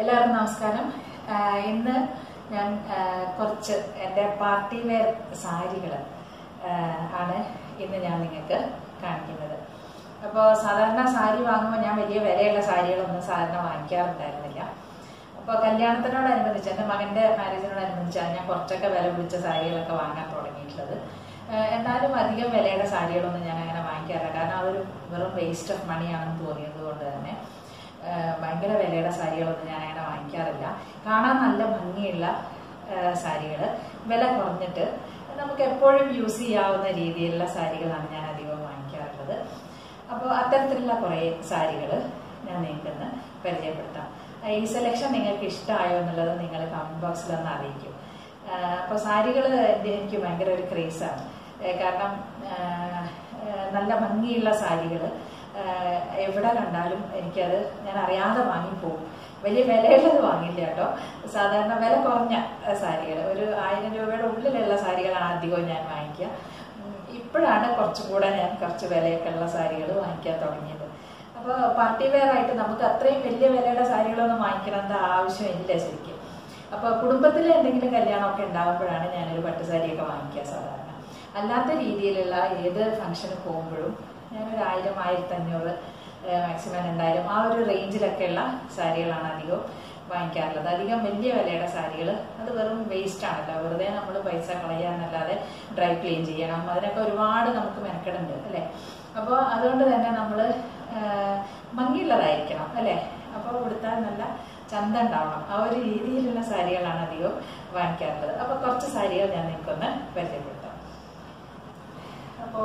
എല്ലാവർക്കും നമസ്കാരം ആ, ഇന്ന് ഞാൻ ആ, കുറച്ച് എൻ്റെ പാർട്ടി വെയർ സാരികൾ ആണ് ഇന്ന് ഞാൻ നിങ്ങൾക്ക് കാണിക്കുന്നത് അപ്പോൾ സാധാരണ സാരി വാങ്ങുമ്പോൾ ഞാൻ വലിയ വിലയുള്ള സാരികളൊന്നും സാധാരണ വാങ്ങിക്കാറുണ്ടായിരുന്നില്ല അപ്പോൾ കല്യാണത്തിനോടനുബന്ധിച്ച് എൻ്റെ മകൻ്റെ മാരേജിനോടനുബന്ധിച്ചാണ് ഞാൻ കുറച്ചൊക്കെ വില പിടിച്ച സാരികളൊക്കെ വാങ്ങാൻ തുടങ്ങിയിട്ടുള്ളത് ആ, എന്നാലും അധികം വിലയുടെ സാരികളൊന്നും ഞാൻ അങ്ങനെ വാങ്ങിക്കാറില്ല കാരണം അതൊരു വെറും വേസ്റ്റ് ഓഫ് മണിയാണെന്ന് തോന്നിയത് കൊണ്ട് തന്നെ ആഹ് ഭയങ്കര വിലയുടെ സാരികളൊന്നും ഞാൻ അങ്ങനെ വാങ്ങിക്കാറില്ല കാണാൻ നല്ല ഭംഗിയുള്ള സാരികൾ വില കുറഞ്ഞിട്ട് നമുക്ക് എപ്പോഴും യൂസ് ചെയ്യാവുന്ന രീതിയിലുള്ള സാരികളാണ് ഞാൻ അധികവും വാങ്ങിക്കാറുള്ളത് അപ്പോൾ അത്തരത്തിലുള്ള കുറേ സാരികൾ ഞാൻ നിങ്ങൾക്കൊന്ന് പരിചയപ്പെടുത്താം ആഹ് ഈ സെലക്ഷൻ നിങ്ങൾക്ക് ഇഷ്ടമായോ എന്നുള്ളത് നിങ്ങൾ കമന്റ് ബോക്സിൽ ഒന്ന് അറിയിക്കും അപ്പോൾ സാരികൾ എനിക്ക് ഭയങ്കര ഒരു ക്രേസാണ് കാരണം ആഹ് ആഹ് നല്ല ഭംഗിയുള്ള സാരികൾ എവിടെ കണ്ടാലും എനിക്കത് ഞാൻ അറിയാതെ വാങ്ങിപ്പോകും വലിയ വിലയുള്ളത് വാങ്ങില്ല കേട്ടോ സാധാരണ വില കുറഞ്ഞ സാരികൾ ഒരു ആയിരം രൂപയുടെ ഉള്ളിലുള്ള സാരികളാണ് അധികവും ഞാൻ വാങ്ങിക്കുക ഉം, ഇപ്പോഴാണ് കുറച്ചും കൂടെ ഞാൻ കുറച്ച് വിലയൊക്കെ ഉള്ള സാരികൾ വാങ്ങിക്കാൻ തുടങ്ങിയത് അപ്പോൾ പാർട്ടി വെയർ ആയിട്ട് നമുക്ക് അത്രയും വലിയ വിലയുടെ സാരികളൊന്നും വാങ്ങിക്കണമെന്ന് ആവശ്യമില്ല ശരിക്കും അപ്പോൾ കുടുംബത്തിൽ എന്തെങ്കിലും കല്യാണമൊക്കെ ഉണ്ടാകുമ്പോഴാണ് ഞാനൊരു പട്ടുസാരിയൊക്കെ വാങ്ങിക്കുക സാധാരണ അല്ലാത്ത രീതിയിലുള്ള ഏത് ഫംഗ്ഷന് പോകുമ്പോഴും ഞാനൊരു ആയിരം ആയിരത്തി അഞ്ഞൂറ് മാക്സിമം രണ്ടായിരം ആ ഒരു റേഞ്ചിലൊക്കെയുള്ള സാരികളാണ് അധികം വാങ്ങിക്കാറുള്ളത് അധികം വലിയ വിലയുടെ സാരികൾ അത് വെറും വേസ്റ്റ് ആണല്ലോ വെറുതെ നമ്മൾ പൈസ കളയാന്നല്ലാതെ ഡ്രൈ ക്ലീൻ ചെയ്യണം അതിനൊക്കെ ഒരുപാട് നമുക്ക് മെനക്കെടുണ്ട് അല്ലേ അപ്പോൾ അതുകൊണ്ട് തന്നെ നമ്മൾ ഭംഗിയുള്ളതായിരിക്കണം അല്ലേ അപ്പോൾ കൊടുത്താൽ നല്ല ചന്ത ഉണ്ടാവണം ആ ഒരു രീതിയിലുള്ള സാരികളാണ് അധികം വാങ്ങിക്കാറുള്ളത് അപ്പോൾ കുറച്ച് സാരികൾ ഞാൻ നിങ്ങൾക്കൊന്ന് പരിചയപ്പെടുത്താം അപ്പോൾ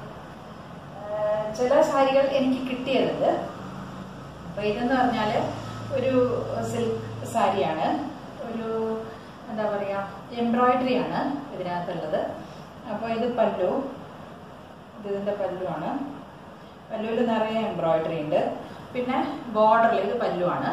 ചില സാരികൾ എനിക്ക് കിട്ടിയത് അപ്പൊ ഇതെന്ന് പറഞ്ഞാല് ഒരു സിൽക്ക് സാരിയാണ് ഒരു എന്താ പറയാ എംബ്രോയിഡറി ആണ് ഇതിനകത്തുള്ളത് അപ്പോൾ ഇത് പല്ലു ഇത് ഇതിന്റെ പല്ലു ആണ് പല്ലുവിൽ നിറയെ എംബ്രോയിഡറി ഉണ്ട് പിന്നെ ബോർഡറിൽ ഇത് പല്ലുവാണ്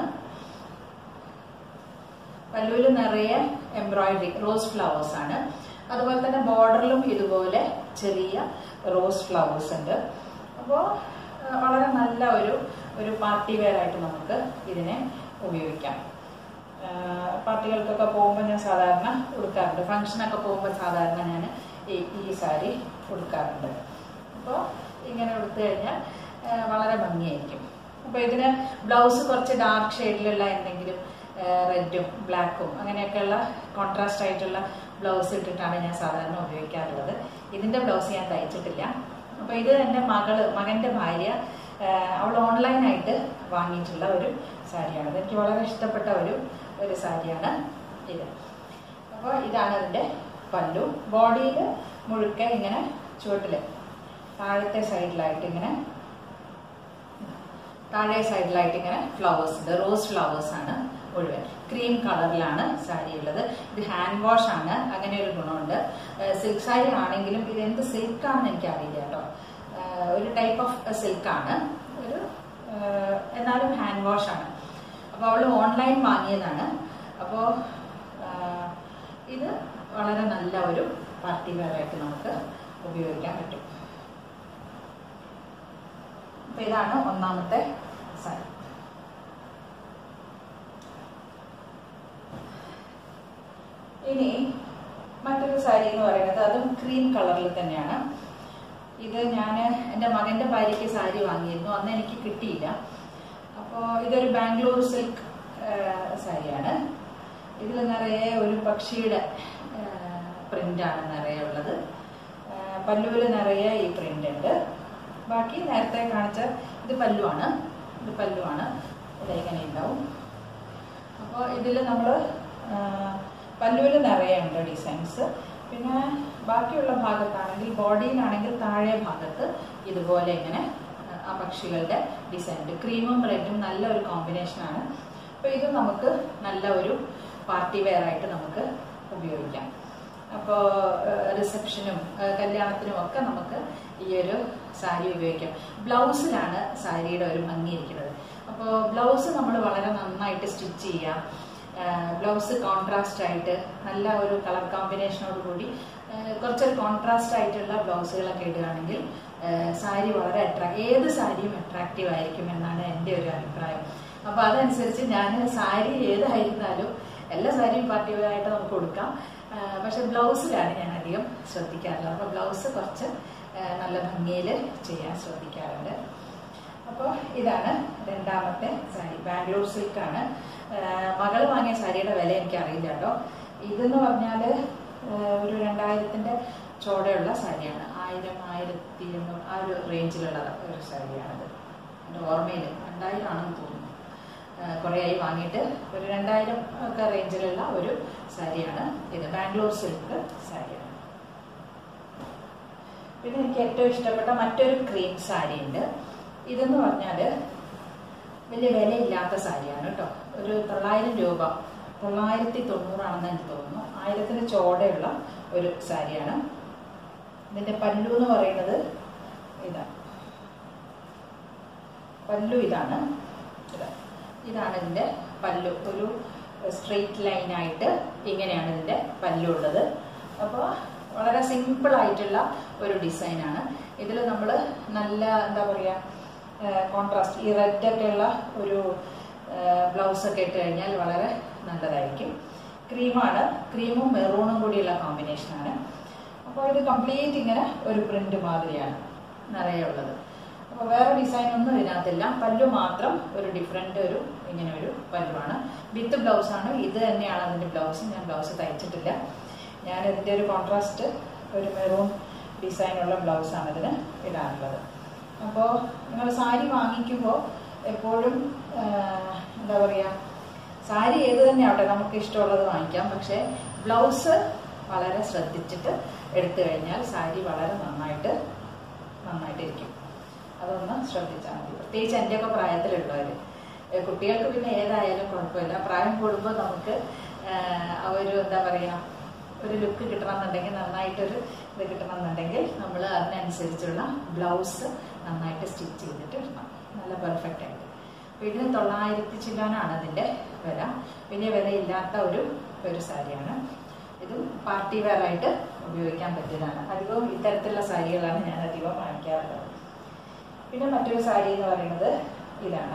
പല്ലുവിൽ നിറയെ എംബ്രോയിഡറി റോസ് ഫ്ലവേഴ്സ് ആണ് അതുപോലെ തന്നെ ബോർഡറിലും ഇതുപോലെ ചെറിയ റോസ് ഫ്ലവേഴ്സ് ഉണ്ട് അപ്പോൾ വളരെ നല്ല ഒരു ഒരു പാർട്ടി വെയർ ആയിട്ട് നമുക്ക് ഇതിനെ ഉപയോഗിക്കാം ആഹ് പാർട്ടികൾക്കൊക്കെ പോകുമ്പോൾ ഞാൻ സാധാരണ ഉടുക്കാറുണ്ട് ഫംഗ്ഷനൊക്കെ പോകുമ്പോൾ സാധാരണ ഞാൻ ഈ ഈ സാരി ഉടുക്കാറുണ്ട് അപ്പോൾ ഇങ്ങനെ ഉടുത്തു കഴിഞ്ഞാൽ ആഹ് വളരെ ഭംഗിയായിരിക്കും അപ്പോൾ ഇതിന് ബ്ലൗസ് കുറച്ച് ഡാർക്ക് ഷെയ്ഡിലുള്ള എന്തെങ്കിലും റെഡും ബ്ലാക്കും അങ്ങനെയൊക്കെയുള്ള കോൺട്രാസ്റ്റ് ആയിട്ടുള്ള ബ്ലൗസ് ഇട്ടിട്ടാണ് ഞാൻ സാധാരണ ഉപയോഗിക്കാറുള്ളത് ഇതിന്റെ ബ്ലൗസ് ഞാൻ തയ്ച്ചിട്ടില്ല അപ്പോൾ ഇത് എൻ്റെ മകള് മകന്റെ ഭാര്യ ആഹ് അവൾ ഓൺലൈനായിട്ട് വാങ്ങിയിട്ടുള്ള ഒരു സാരിയാണ് ഇത് എനിക്ക് വളരെ ഇഷ്ടപ്പെട്ട ഒരു ഒരു സാരിയാണ് ഇത് അപ്പോൾ ഇതാണ് ഇതിന്റെ പല്ലു ബോഡിയിൽ മുഴുക്കെ ഇങ്ങനെ ചുവട്ടില് താഴത്തെ സൈഡിലായിട്ട് ഇങ്ങനെ താഴെ സൈഡിലായിട്ട് ഇങ്ങനെ ഫ്ലവേഴ്സ് ഉണ്ട് റോസ് ഫ്ലവേഴ്സ് ആണ് മുഴുവൻ ക്രീം കളറിലാണ് സാരി ഉള്ളത് ഇത് ഹാൻഡ് വാഷ് ആണ് അങ്ങനെ ഒരു ഗുണമുണ്ട് സിൽക്ക് സാരി ആണെങ്കിലും ഇത് എന്ത് സിൽക്ക് ആണെന്ന് എനിക്ക് അറിയില്ല കേട്ടോ ഏഹ് ഒരു ടൈപ്പ് ഓഫ് സിൽക്ക് ആണ് ഒരു ഏഹ് എന്നാലും ഹാൻഡ് വാഷ് ആണ് അപ്പോൾ അവൾ ഓൺലൈൻ വാങ്ങിയതാണ് അപ്പോൾ ഇത് വളരെ നല്ല ഒരു പാർട്ടി വെയർ ആയിട്ട് നമുക്ക് ഉപയോഗിക്കാൻ പറ്റും അപ്പൊ ഇതാണ് ഒന്നാമത്തെ സാരി ഇനി മറ്റൊരു സാരി എന്ന് പറയുന്നത് അതും ക്രീം കളറിൽ തന്നെയാണ് ഇത് ഞാൻ എൻ്റെ മകൻ്റെ ഭാര്യയ്ക്ക് സാരി വാങ്ങിയിരുന്നു അന്ന് എനിക്ക് കിട്ടിയില്ല അപ്പോൾ ഇതൊരു ബാംഗ്ലൂർ സിൽക്ക് സാരിയാണ് ഇതിൽ നിറയെ ഒരു പക്ഷിയുടെ പ്രിൻ്റാണ് നിറയെ ഉള്ളത് പല്ലുവിൽ നിറയെ ഈ പ്രിൻ്റ് ഉണ്ട് ബാക്കി നേരത്തെ കാണിച്ച ഇത് പല്ലുവാണ് ഇത് പല്ലുവാണ് ഇത് ഇങ്ങനെ ഉണ്ടാവും അപ്പോൾ ഇതിൽ നമ്മൾ പല്ലുവിൽ നിറയെ ഉണ്ട് ഡിസൈൻസ് പിന്നെ ബാക്കിയുള്ള ഭാഗത്താണെങ്കിൽ ബോഡിയിലാണെങ്കിൽ താഴെ ഭാഗത്ത് ഇതുപോലെ ഇങ്ങനെ ആ പക്ഷികളുടെ ഡിസൈൻ ഉണ്ട് ക്രീമും റെഡും നല്ല ഒരു കോമ്പിനേഷനാണ് അപ്പോൾ ഇത് നമുക്ക് നല്ല ഒരു പാർട്ടി വെയർ ആയിട്ട് നമുക്ക് ഉപയോഗിക്കാം അപ്പോൾ റിസപ്ഷനും കല്യാണത്തിനും ഒക്കെ നമുക്ക് ഈ ഒരു സാരി ഉപയോഗിക്കാം ബ്ലൗസിലാണ് സാരിയുടെ ഒരു ഭംഗി ഇരിക്കുന്നത് അപ്പോൾ ബ്ലൗസ് നമ്മൾ വളരെ നന്നായിട്ട് സ്റ്റിച്ച് ചെയ്യാം ബ്ലൗസ് കോൺട്രാസ്റ്റ് ആയിട്ട് നല്ല ഒരു കളർ കോമ്പിനേഷനോട് കൂടി കുറച്ചൊരു കോൺട്രാസ്റ്റ് ആയിട്ടുള്ള ബ്ലൗസുകളൊക്കെ ഇടുകയാണെങ്കിൽ സാരി വളരെ അട്രാക്ട് ഏത് സാരിയും അട്രാക്റ്റീവ് ആയിരിക്കും എന്നാണ് എൻ്റെ ഒരു അഭിപ്രായം അപ്പൊ അതനുസരിച്ച് ഞാൻ സാരി ഏതായിരുന്നാലും എല്ലാ സാരിയും പാർട്ടി വെയർ ആയിട്ട് നമുക്ക് കൊടുക്കാം ആ, പക്ഷെ ബ്ലൗസിലാണ് ഞാൻ അധികം ശ്രദ്ധിക്കാറുള്ളത് അപ്പൊ ബ്ലൗസ് കുറച്ച് ആ, നല്ല ഭംഗിയിൽ ചെയ്യാൻ ശ്രദ്ധിക്കാറുണ്ട് അപ്പോൾ ഇതാണ് രണ്ടാമത്തെ സാരി ബാംഗ്ലൂർ സിൽക്കാണ് മകൾ വാങ്ങിയ സാരിയുടെ വില എനിക്ക് അറിയില്ല കേട്ടോ ഇതെന്ന് പറഞ്ഞാൽ ഒരു രണ്ടായിരത്തിന്റെ ചോടയുള്ള സാരിയാണ് ആയിരം ആയിരത്തി എണ്ണൂറ് ആ ഒരു റേഞ്ചിലുള്ള ഒരു സാരിയാണിത് എൻ്റെ ഓർമ്മയിൽ രണ്ടായിരം ആണെന്ന് തോന്നുന്നു കുറേ ആയി വാങ്ങിയിട്ട് ഒരു രണ്ടായിരം ഒക്കെ റേഞ്ചിലുള്ള ഒരു സാരിയാണ് ഇത് ബാംഗ്ലൂർ സിൽക്ക് സാരിയാണ് പിന്നെ എനിക്ക് ഏറ്റവും ഇഷ്ടപ്പെട്ട മറ്റൊരു ക്രീം സാരി ഉണ്ട് ഇതെന്ന് പറഞ്ഞാല് വലിയ വിലയില്ലാത്ത സാരിയാണ് കേട്ടോ ഒരു തൊള്ളായിരം രൂപ തൊള്ളായിരത്തി തൊണ്ണൂറാണെന്ന് എനിക്ക് തോന്നുന്നു ആയിരത്തിന് ചോടയുള്ള ഒരു സാരിയാണ് ഇതിന്റെ പല്ലു എന്ന് പറയുന്നത് ഇതാണ് പല്ലു ഇതാണ് ഇതാ. ഇതാണ് ഇതിന്റെ പല്ലു ഒരു സ്ട്രെയിറ്റ് ലൈനായിട്ട് ഇങ്ങനെയാണ് ഇതിന്റെ പല്ലു ഉള്ളത് അപ്പോൾ വളരെ സിമ്പിൾ ആയിട്ടുള്ള ഒരു ഡിസൈനാണ് ഇതിൽ നമ്മൾ നല്ല എന്താ പറയുക കോൺട്രാസ്റ്റ് ഈ റെഡ് ഒക്കെ ഉള്ള ഒരു ബ്ലൗസ് ഒക്കെ ഇട്ട് കഴിഞ്ഞാൽ വളരെ നല്ലതായിരിക്കും ക്രീമാണ് ക്രീമും മെറൂണും കൂടിയുള്ള കോമ്പിനേഷനാണ് അപ്പോൾ ഇത് കംപ്ലീറ്റ് ഇങ്ങനെ ഒരു പ്രിന്റ് മാതിരിയാണ് നിറയെ ഉള്ളത് അപ്പോൾ വേറെ ഡിസൈൻ ഒന്നും ഇതിനകത്തില്ല പല്ലു മാത്രം ഒരു ഡിഫറെന്റ് ഒരു ഇങ്ങനെ ഒരു പല്ലുവാണ് വിത്ത് ബ്ലൗസ് ആണ് ഇത് തന്നെയാണ് അതിന്റെ ബ്ലൗസ് ഞാൻ ബ്ലൗസ് തയ്ച്ചിട്ടില്ല ഞാൻ ഇതിന്റെ ഒരു കോൺട്രാസ്റ്റ് ഒരു മെറൂൺ ഡിസൈനുള്ള ബ്ലൗസ് ആണ് ഇതിന് ഇടാനുള്ളത് അപ്പോൾ നിങ്ങൾ സാരി വാങ്ങിക്കുമ്പോൾ എപ്പോഴും ആ, എന്താ പറയുക സാരി ഏത് തന്നെ ആവട്ടെ നമുക്ക് ഇഷ്ടമുള്ളത് വാങ്ങിക്കാം പക്ഷേ ബ്ലൗസ് വളരെ ശ്രദ്ധിച്ചിട്ട് എടുത്തു കഴിഞ്ഞാൽ സാരി വളരെ നന്നായിട്ട് നന്നായിട്ടിരിക്കും അതൊന്ന് ശ്രദ്ധിച്ചാൽ മതി പ്രത്യേകിച്ച് എൻ്റെയൊക്കെ പ്രായത്തിലുള്ളവർ കുട്ടികൾക്ക് പിന്നെ ഏതായാലും കുഴപ്പമില്ല പ്രായം കൂടുമ്പോൾ നമുക്ക് ആ, ആ ഒരു എന്താ പറയുക ഒരു ലുക്ക് കിട്ടണമെന്നുണ്ടെങ്കിൽ നന്നായിട്ടൊരു ഇത് കിട്ടണമെന്നുണ്ടെങ്കിൽ നമ്മൾ അതിനനുസരിച്ചുള്ള ബ്ലൗസ് നന്നായിട്ട് സ്റ്റിച്ച് ചെയ്തിട്ട് ഇടണം നല്ല പെർഫെക്റ്റ് ആയിട്ട് അപ്പോൾ ഇതിന് തൊള്ളായിരത്തി ചില്ലാനാണ് അതിൻ്റെ വില വലിയ വിലയില്ലാത്ത ഒരു ഒരു സാരിയാണ് ഇത് പാർട്ടി വെയർ ആയിട്ട് ഉപയോഗിക്കാൻ പറ്റിയതാണ് അധികവും ഇത്തരത്തിലുള്ള സാരികളാണ് ഞാൻ അധികം വാങ്ങിക്കാറുള്ളത് പിന്നെ മറ്റൊരു സാരി എന്ന് പറയുന്നത് ഇതാണ്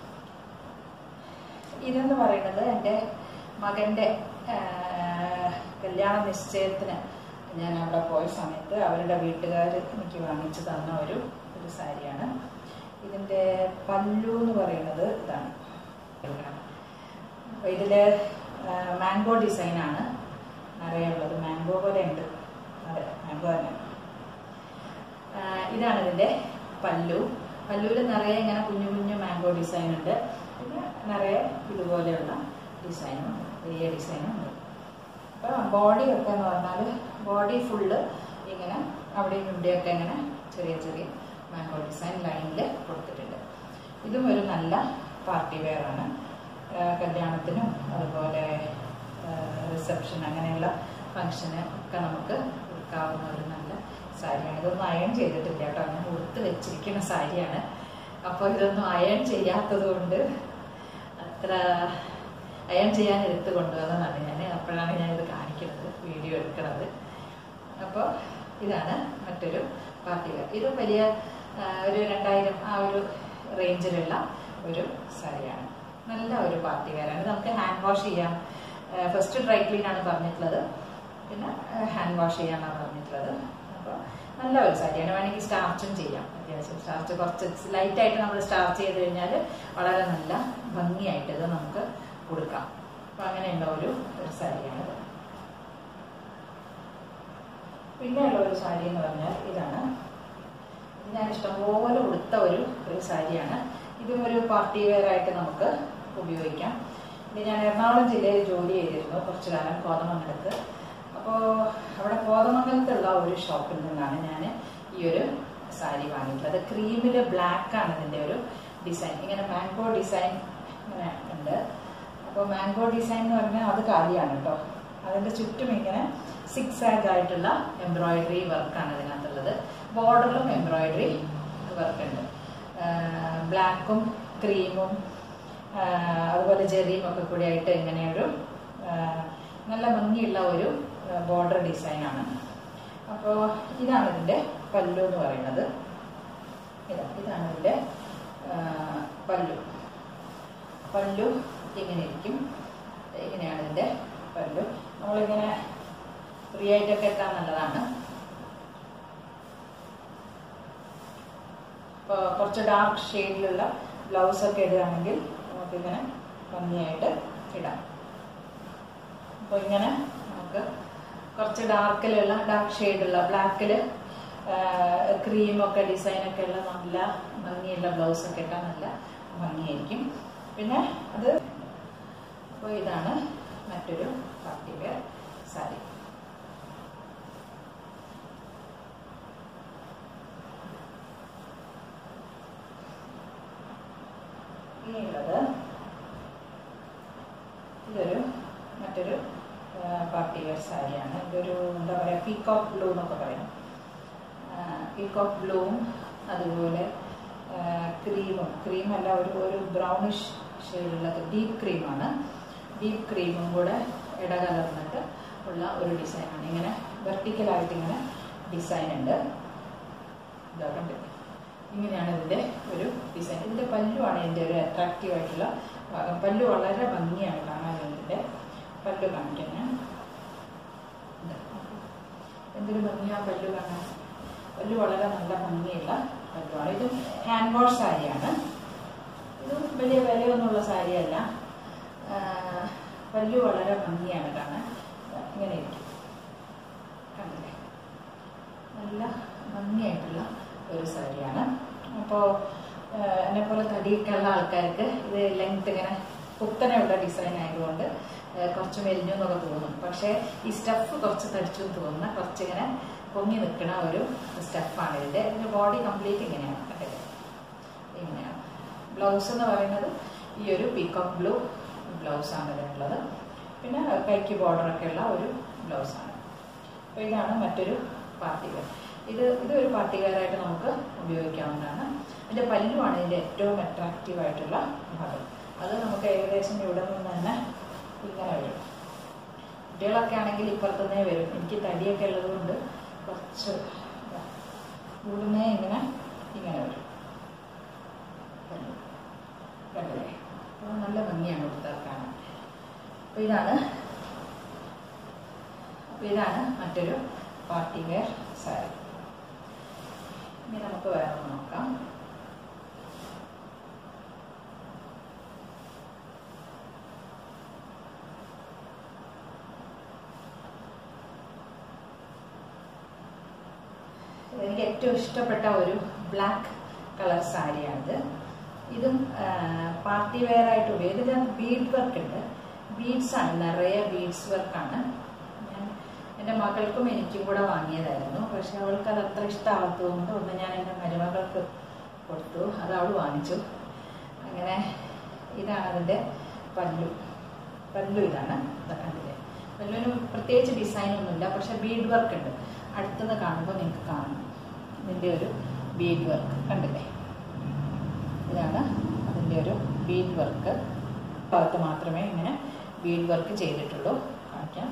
ഇതെന്ന് പറയുന്നത് എൻ്റെ മകൻ്റെ കല്യാണ നിശ്ചയത്തിന് ഞാൻ അവിടെ പോയ സമയത്ത് അവരുടെ വീട്ടുകാർ എനിക്ക് വാങ്ങിച്ചു തന്ന ഒരു ഒരു സാരിയാണ് ഇതിൻ്റെ പല്ലു എന്ന് പറയുന്നത് ഇതാണ് അപ്പോൾ ഇതില് മാംഗോ ഡിസൈനാണ് നിറയെ ഉള്ളത് മാംഗോ പോലെ ഉണ്ട് അതെ മാംഗോ തന്നെ ആ, ഇതാണ് ഇതിന്റെ പല്ലു പല്ലുവിൽ നിറയെ ഇങ്ങനെ കുഞ്ഞു കുഞ്ഞു മാംഗോ ഡിസൈൻ ഉണ്ട് പിന്നെ നിറയെ ഇതുപോലെയുള്ള ഡിസൈനും ഉണ്ട് വലിയ ഡിസൈനും ഉണ്ട് അപ്പൊ ബോഡി ഒക്കെ എന്ന് പറഞ്ഞാൽ ബോഡി ഫുള്ള് ഇങ്ങനെ അവിടെയും ഇവിടെയൊക്കെ ഇങ്ങനെ ചെറിയ ചെറിയ മാംഗോ ഡിസൈൻ ലൈനിൽ കൊടുത്തിട്ടുണ്ട് ഇതും ഒരു നല്ല പാർട്ടി വെയർ ആണ് ആ, കല്യാണത്തിനും അതുപോലെ റിസപ്ഷൻ അങ്ങനെയുള്ള ഫംഗ്ഷന് ഒക്കെ നമുക്ക് കൊടുക്കാവുന്ന ഒരു നല്ല സാരിയാണ് ഇതൊന്നും അയൺ ചെയ്തിട്ടില്ല കേട്ടോ ഞാൻ ഉടുത്ത് വെച്ചിരിക്കുന്ന സാരിയാണ് അപ്പോൾ ഇതൊന്നും അയൺ ചെയ്യാത്തത് കൊണ്ട് അത്ര അയൺ ചെയ്യാൻ എടുത്ത് കൊണ്ടുവന്നതാണ് ഞാൻ അപ്പോഴാണ് ഞാൻ ഇത് കാണിക്കുന്നത് വീഡിയോ എടുക്കുന്നത് അപ്പോൾ ഇതാണ് മറ്റൊരു പാർട്ടി വെയർ ഇതും വലിയ ആ, ഒരു രണ്ടായിരം ആ ഒരു റേഞ്ചിലുള്ള ഒരു സാരിയാണ് നല്ല ഒരു പാർട്ടി വെയറാണ് ഇത് നമുക്ക് ഹാൻഡ് വാഷ് ചെയ്യാം ഫസ്റ്റ് ഡ്രൈ ക്ലീൻ ആണ് പറഞ്ഞിട്ടുള്ളത് പിന്നെ ഹാൻഡ് വാഷ് ചെയ്യാനാണ് പറഞ്ഞിട്ടുള്ളത് അപ്പോൾ നല്ല ഒരു സാരിയാണ് വേണമെങ്കിൽ സ്റ്റാർച്ചും ചെയ്യാം അത്യാവശ്യം സ്റ്റാർച്ച് കുറച്ച് ലൈറ്റായിട്ട് നമ്മൾ സ്റ്റാർച്ച് ചെയ്ത് കഴിഞ്ഞാൽ വളരെ നല്ല ഭംഗിയായിട്ട് ഇത് നമുക്ക് കൊടുക്കാം അപ്പം അങ്ങനെയുള്ള ഒരു ഒരു സാരിയാണിത് പിന്നെയുള്ള ഒരു സാരി എന്ന് പറഞ്ഞാൽ ഇതാണ് ഇത് ഞാൻ ഇഷ്ടംപോലെ ഉടുത്ത ഒരു ഒരു സാരിയാണ് ഇതും ഒരു പാർട്ടി വെയർ ആയിട്ട് നമുക്ക് ഉപയോഗിക്കാം ഇത് ഞാൻ എറണാകുളം ജില്ലയിൽ ജോലി ചെയ്തിരുന്നു കുറച്ചു കാലം കോതമംഗലത്ത് അപ്പോൾ അവിടെ കോതമംഗലത്തുള്ള ഒരു ഷോപ്പിൽ നിന്നാണ് ഞാൻ ഈ ഒരു സാരി വാങ്ങിയിട്ടുള്ളത് ക്രീമിൽ ബ്ലാക്ക് ആണ് ഇതിൻ്റെ ഒരു ഡിസൈൻ ഇങ്ങനെ മാംഗോ ഡിസൈൻ ഇങ്ങനെ ഉണ്ട് അപ്പോൾ മാംഗോ ഡിസൈൻ എന്ന് പറഞ്ഞാൽ അത് കാലിയാണ് കേട്ടോ അതിൻ്റെ ചുറ്റും ഇങ്ങനെ സിക്സ് ആഗ് ആയിട്ടുള്ള എംബ്രോയിഡറി വർക്കാണ് ഇതിനകത്തുള്ളത് ബോർഡറിലും എംബ്രോയിഡറി വർക്ക് ഉണ്ട് ബ്ലാക്കും ക്രീമും അതുപോലെ ജെറിയും ഒക്കെ കൂടി ആയിട്ട് ഇങ്ങനെയൊരു ആ, നല്ല ഭംഗിയുള്ള ഒരു ബോർഡർ ഡിസൈനാണ് അപ്പോൾ ഇതാണ് ഇതിൻ്റെ പല്ലു എന്ന് പറയുന്നത് ഇതാ ഇതാണ് ഇതിൻ്റെ ആ, പല്ലു പല്ലു ഇങ്ങനെ ഇരിക്കും ഇങ്ങനെയാണ് ഇതിൻ്റെ പല്ലു നമ്മളിങ്ങനെ ഫ്രീ ആയിട്ടൊക്കെ ഇട്ടാൽ നല്ലതാണ് ഇപ്പോൾ കുറച്ച് ഡാർക്ക് ഷെയ്ഡിലുള്ള ബ്ലൗസൊക്കെ ഇടുകയാണെങ്കിൽ നമുക്കിങ്ങനെ ഭംഗിയായിട്ട് ഇടാം അപ്പോൾ ഇങ്ങനെ നമുക്ക് കുറച്ച് ഡാർക്കിലുള്ള ഡാർക്ക് ഷെയ്ഡുള്ള ബ്ലാക്കിൽ ക്രീമൊക്കെ ഡിസൈനൊക്കെ ഉള്ള നല്ല ഭംഗിയുള്ള ബ്ലൗസൊക്കെ ഇട്ടാൽ നല്ല ഭംഗിയായിരിക്കും പിന്നെ അത് അപ്പോൾ ഇതാണ് മറ്റൊരു പാർട്ടി വെയർ സാരി ഇനിയുള്ളത് ഇതൊരു മറ്റൊരു പാർട്ടി വെയർ സാരിയാണ് ഇതൊരു എന്താ പറയുക പീകോക്ക് ബ്ലൂ എന്നൊക്കെ പറയും പീകോക്ക് ബ്ലൂവും അതുപോലെ ക്രീമും ക്രീമല്ല ഒരു ഒരു ബ്രൗണിഷ് ഷെയ്ഡുള്ള ഡീപ്പ് ക്രീമാണ് ഡീപ്പ് ക്രീമും കൂടെ ഇടകലർന്നിട്ട് ഉള്ള ഒരു ഡിസൈനാണ് ഇങ്ങനെ വെർട്ടിക്കലായിട്ട് ഇങ്ങനെ ഡിസൈൻ ഉണ്ട് ഇതാ കണ്ടില്ലേ ഇങ്ങനെയാണ് ഇതിൻ്റെ ഒരു ഡിസൈൻ ഇതിൻ്റെ പല്ലുവാണ് ഇതിൻ്റെ ഒരു അട്രാക്റ്റീവ് ആയിട്ടുള്ള ഭാഗം പല്ലു വളരെ ഭംഗിയാണ് കാണാൻ ഇതിൻ്റെ പല്ലു കാണിക്കാൻ ഞാൻ ഇതാ. എന്തൊരു ഭംഗിയാ പല്ലു കാണാൻ പല്ലു വളരെ നല്ല ഭംഗിയുള്ള പല്ലുവാണ് ഇത് ഹാൻഡ് വാഷ് സാരിയാണ് ഇത് വലിയ വിലയൊന്നുമുള്ള സാരിയല്ല ആ, പല്ലു വളരെ ഭംഗിയാണ് കാണാൻ ഇതാ, ഇങ്ങനെ ഇരിക്കും കണ്ടില്ലേ നല്ല ഭംഗിയായിട്ടുള്ള ഒരു സാരിയാണ് അപ്പോൾ എന്നെ പോലെ തടിയൊക്കെ ഉള്ള ആൾക്കാർക്ക് ഇത് ലെങ്ത് ഇങ്ങനെ കുത്തനെയുള്ള ഡിസൈൻ ആയതുകൊണ്ട് ആ, കുറച്ച് മെലിഞ്ഞു എന്നൊക്കെ തോന്നും പക്ഷേ ഈ സ്റ്റഫ് കുറച്ച് തടിച്ചു എന്ന് തോന്നുന്ന കുറച്ച് ഇങ്ങനെ പൊങ്ങി നിൽക്കുന്ന ഒരു സ്റ്റഫാണ് ഇതിൻ്റെ ഇതിൻ്റെ ബോഡി കംപ്ലീറ്റ് ഇങ്ങനെയാണ് കണ്ടില്ലേ ഇങ്ങനെയാണ് ബ്ലൗസ് എന്ന് പറയുന്നത് ഈ ഒരു പീകോക്ക് ബ്ലൂ ബ്ലൗസാണ് ഇതിനുള്ളത് പിന്നെ കൈക്ക് ബോർഡറൊക്കെ ഉള്ള ഒരു ബ്ലൗസാണ് അപ്പോൾ ഇതാണ് മറ്റൊരു പാർട്ടി വെയർ ഇത് ഇതൊരു പാർട്ടി വെയറായിട്ട് നമുക്ക് ഉപയോഗിക്കാവുന്നതാണ് അതിൻ്റെ പല്ലുമാണ് ഇതിൻ്റെ ഏറ്റവും അട്രാക്റ്റീവ് ആയിട്ടുള്ള ഭാഗം അത് നമുക്ക് ഏകദേശം ഇവിടെ നിന്ന് തന്നെ ഇങ്ങനെ വരും കുട്ടികളൊക്കെ ആണെങ്കിൽ ഇപ്പുറത്തുനിന്നേ വരും എനിക്ക് തടിയൊക്കെ ഉള്ളതുകൊണ്ട് കുറച്ച് ഇതാ, ഇവിടുന്നേ ഇങ്ങനെ ഇങ്ങനെ വരും പല്ലു. കണ്ടില്ലേ അപ്പോൾ നല്ല ഭംഗിയാണ് ഇവിടുത്തെ കാണാൻ അപ്പോൾ ഇതാണ് അപ്പോൾ ഇതാണ് മറ്റൊരു പാർട്ടി വെയർ സാരി ഇനി നമുക്ക് വേറെ ഒന്ന് നോക്കാം എനിക്ക് ഏറ്റവും ഇഷ്ടപ്പെട്ട ഒരു ബ്ലാക്ക് കളർ സാരിയാണിത് ഇതും പാർട്ടി വെയർ ആയിട്ട് ഉപയോഗിക്കും ഇതിനകത്ത് ബീഡ് വർക്ക് ഉണ്ട് ബീഡ്സ് ആണ് നിറയെ ബീഡ്സ് വർക്കാണ് ഞാൻ എൻ്റെ മകൾക്കും എനിക്കും കൂടെ വാങ്ങിയതായിരുന്നു പക്ഷെ അവൾക്ക് അത് അത്ര ഇഷ്ടമാകാത്തതുകൊണ്ട് ഒന്ന് ഞാൻ എൻ്റെ മരുമകൾക്ക് കൊടുത്തു അത് അവൾ വാങ്ങിച്ചു അങ്ങനെ ഇതാണ് അതിൻ്റെ പല്ലു പല്ലു ഇതാണ് ഇതാ കണ്ടില്ലേ പല്ലുവിന് പ്രത്യേകിച്ച് ഡിസൈൻ ഒന്നുമില്ല പക്ഷെ ബീഡ് വർക്ക് ഉണ്ട് അടുത്തുനിന്ന് കാണുമ്പോൾ നിങ്ങൾക്ക് കാണാം ഇതിൻ്റെ ഒരു ബീഡ് വർക്ക് കണ്ടില്ലേ ഇതാണ് അതിൻ്റെ ഒരു ബീഡ് വർക്ക് ഭാഗത്ത് മാത്രമേ ഇങ്ങനെ ബീഡ് വർക്ക് ചെയ്തിട്ടുള്ളൂ കാണിക്കാം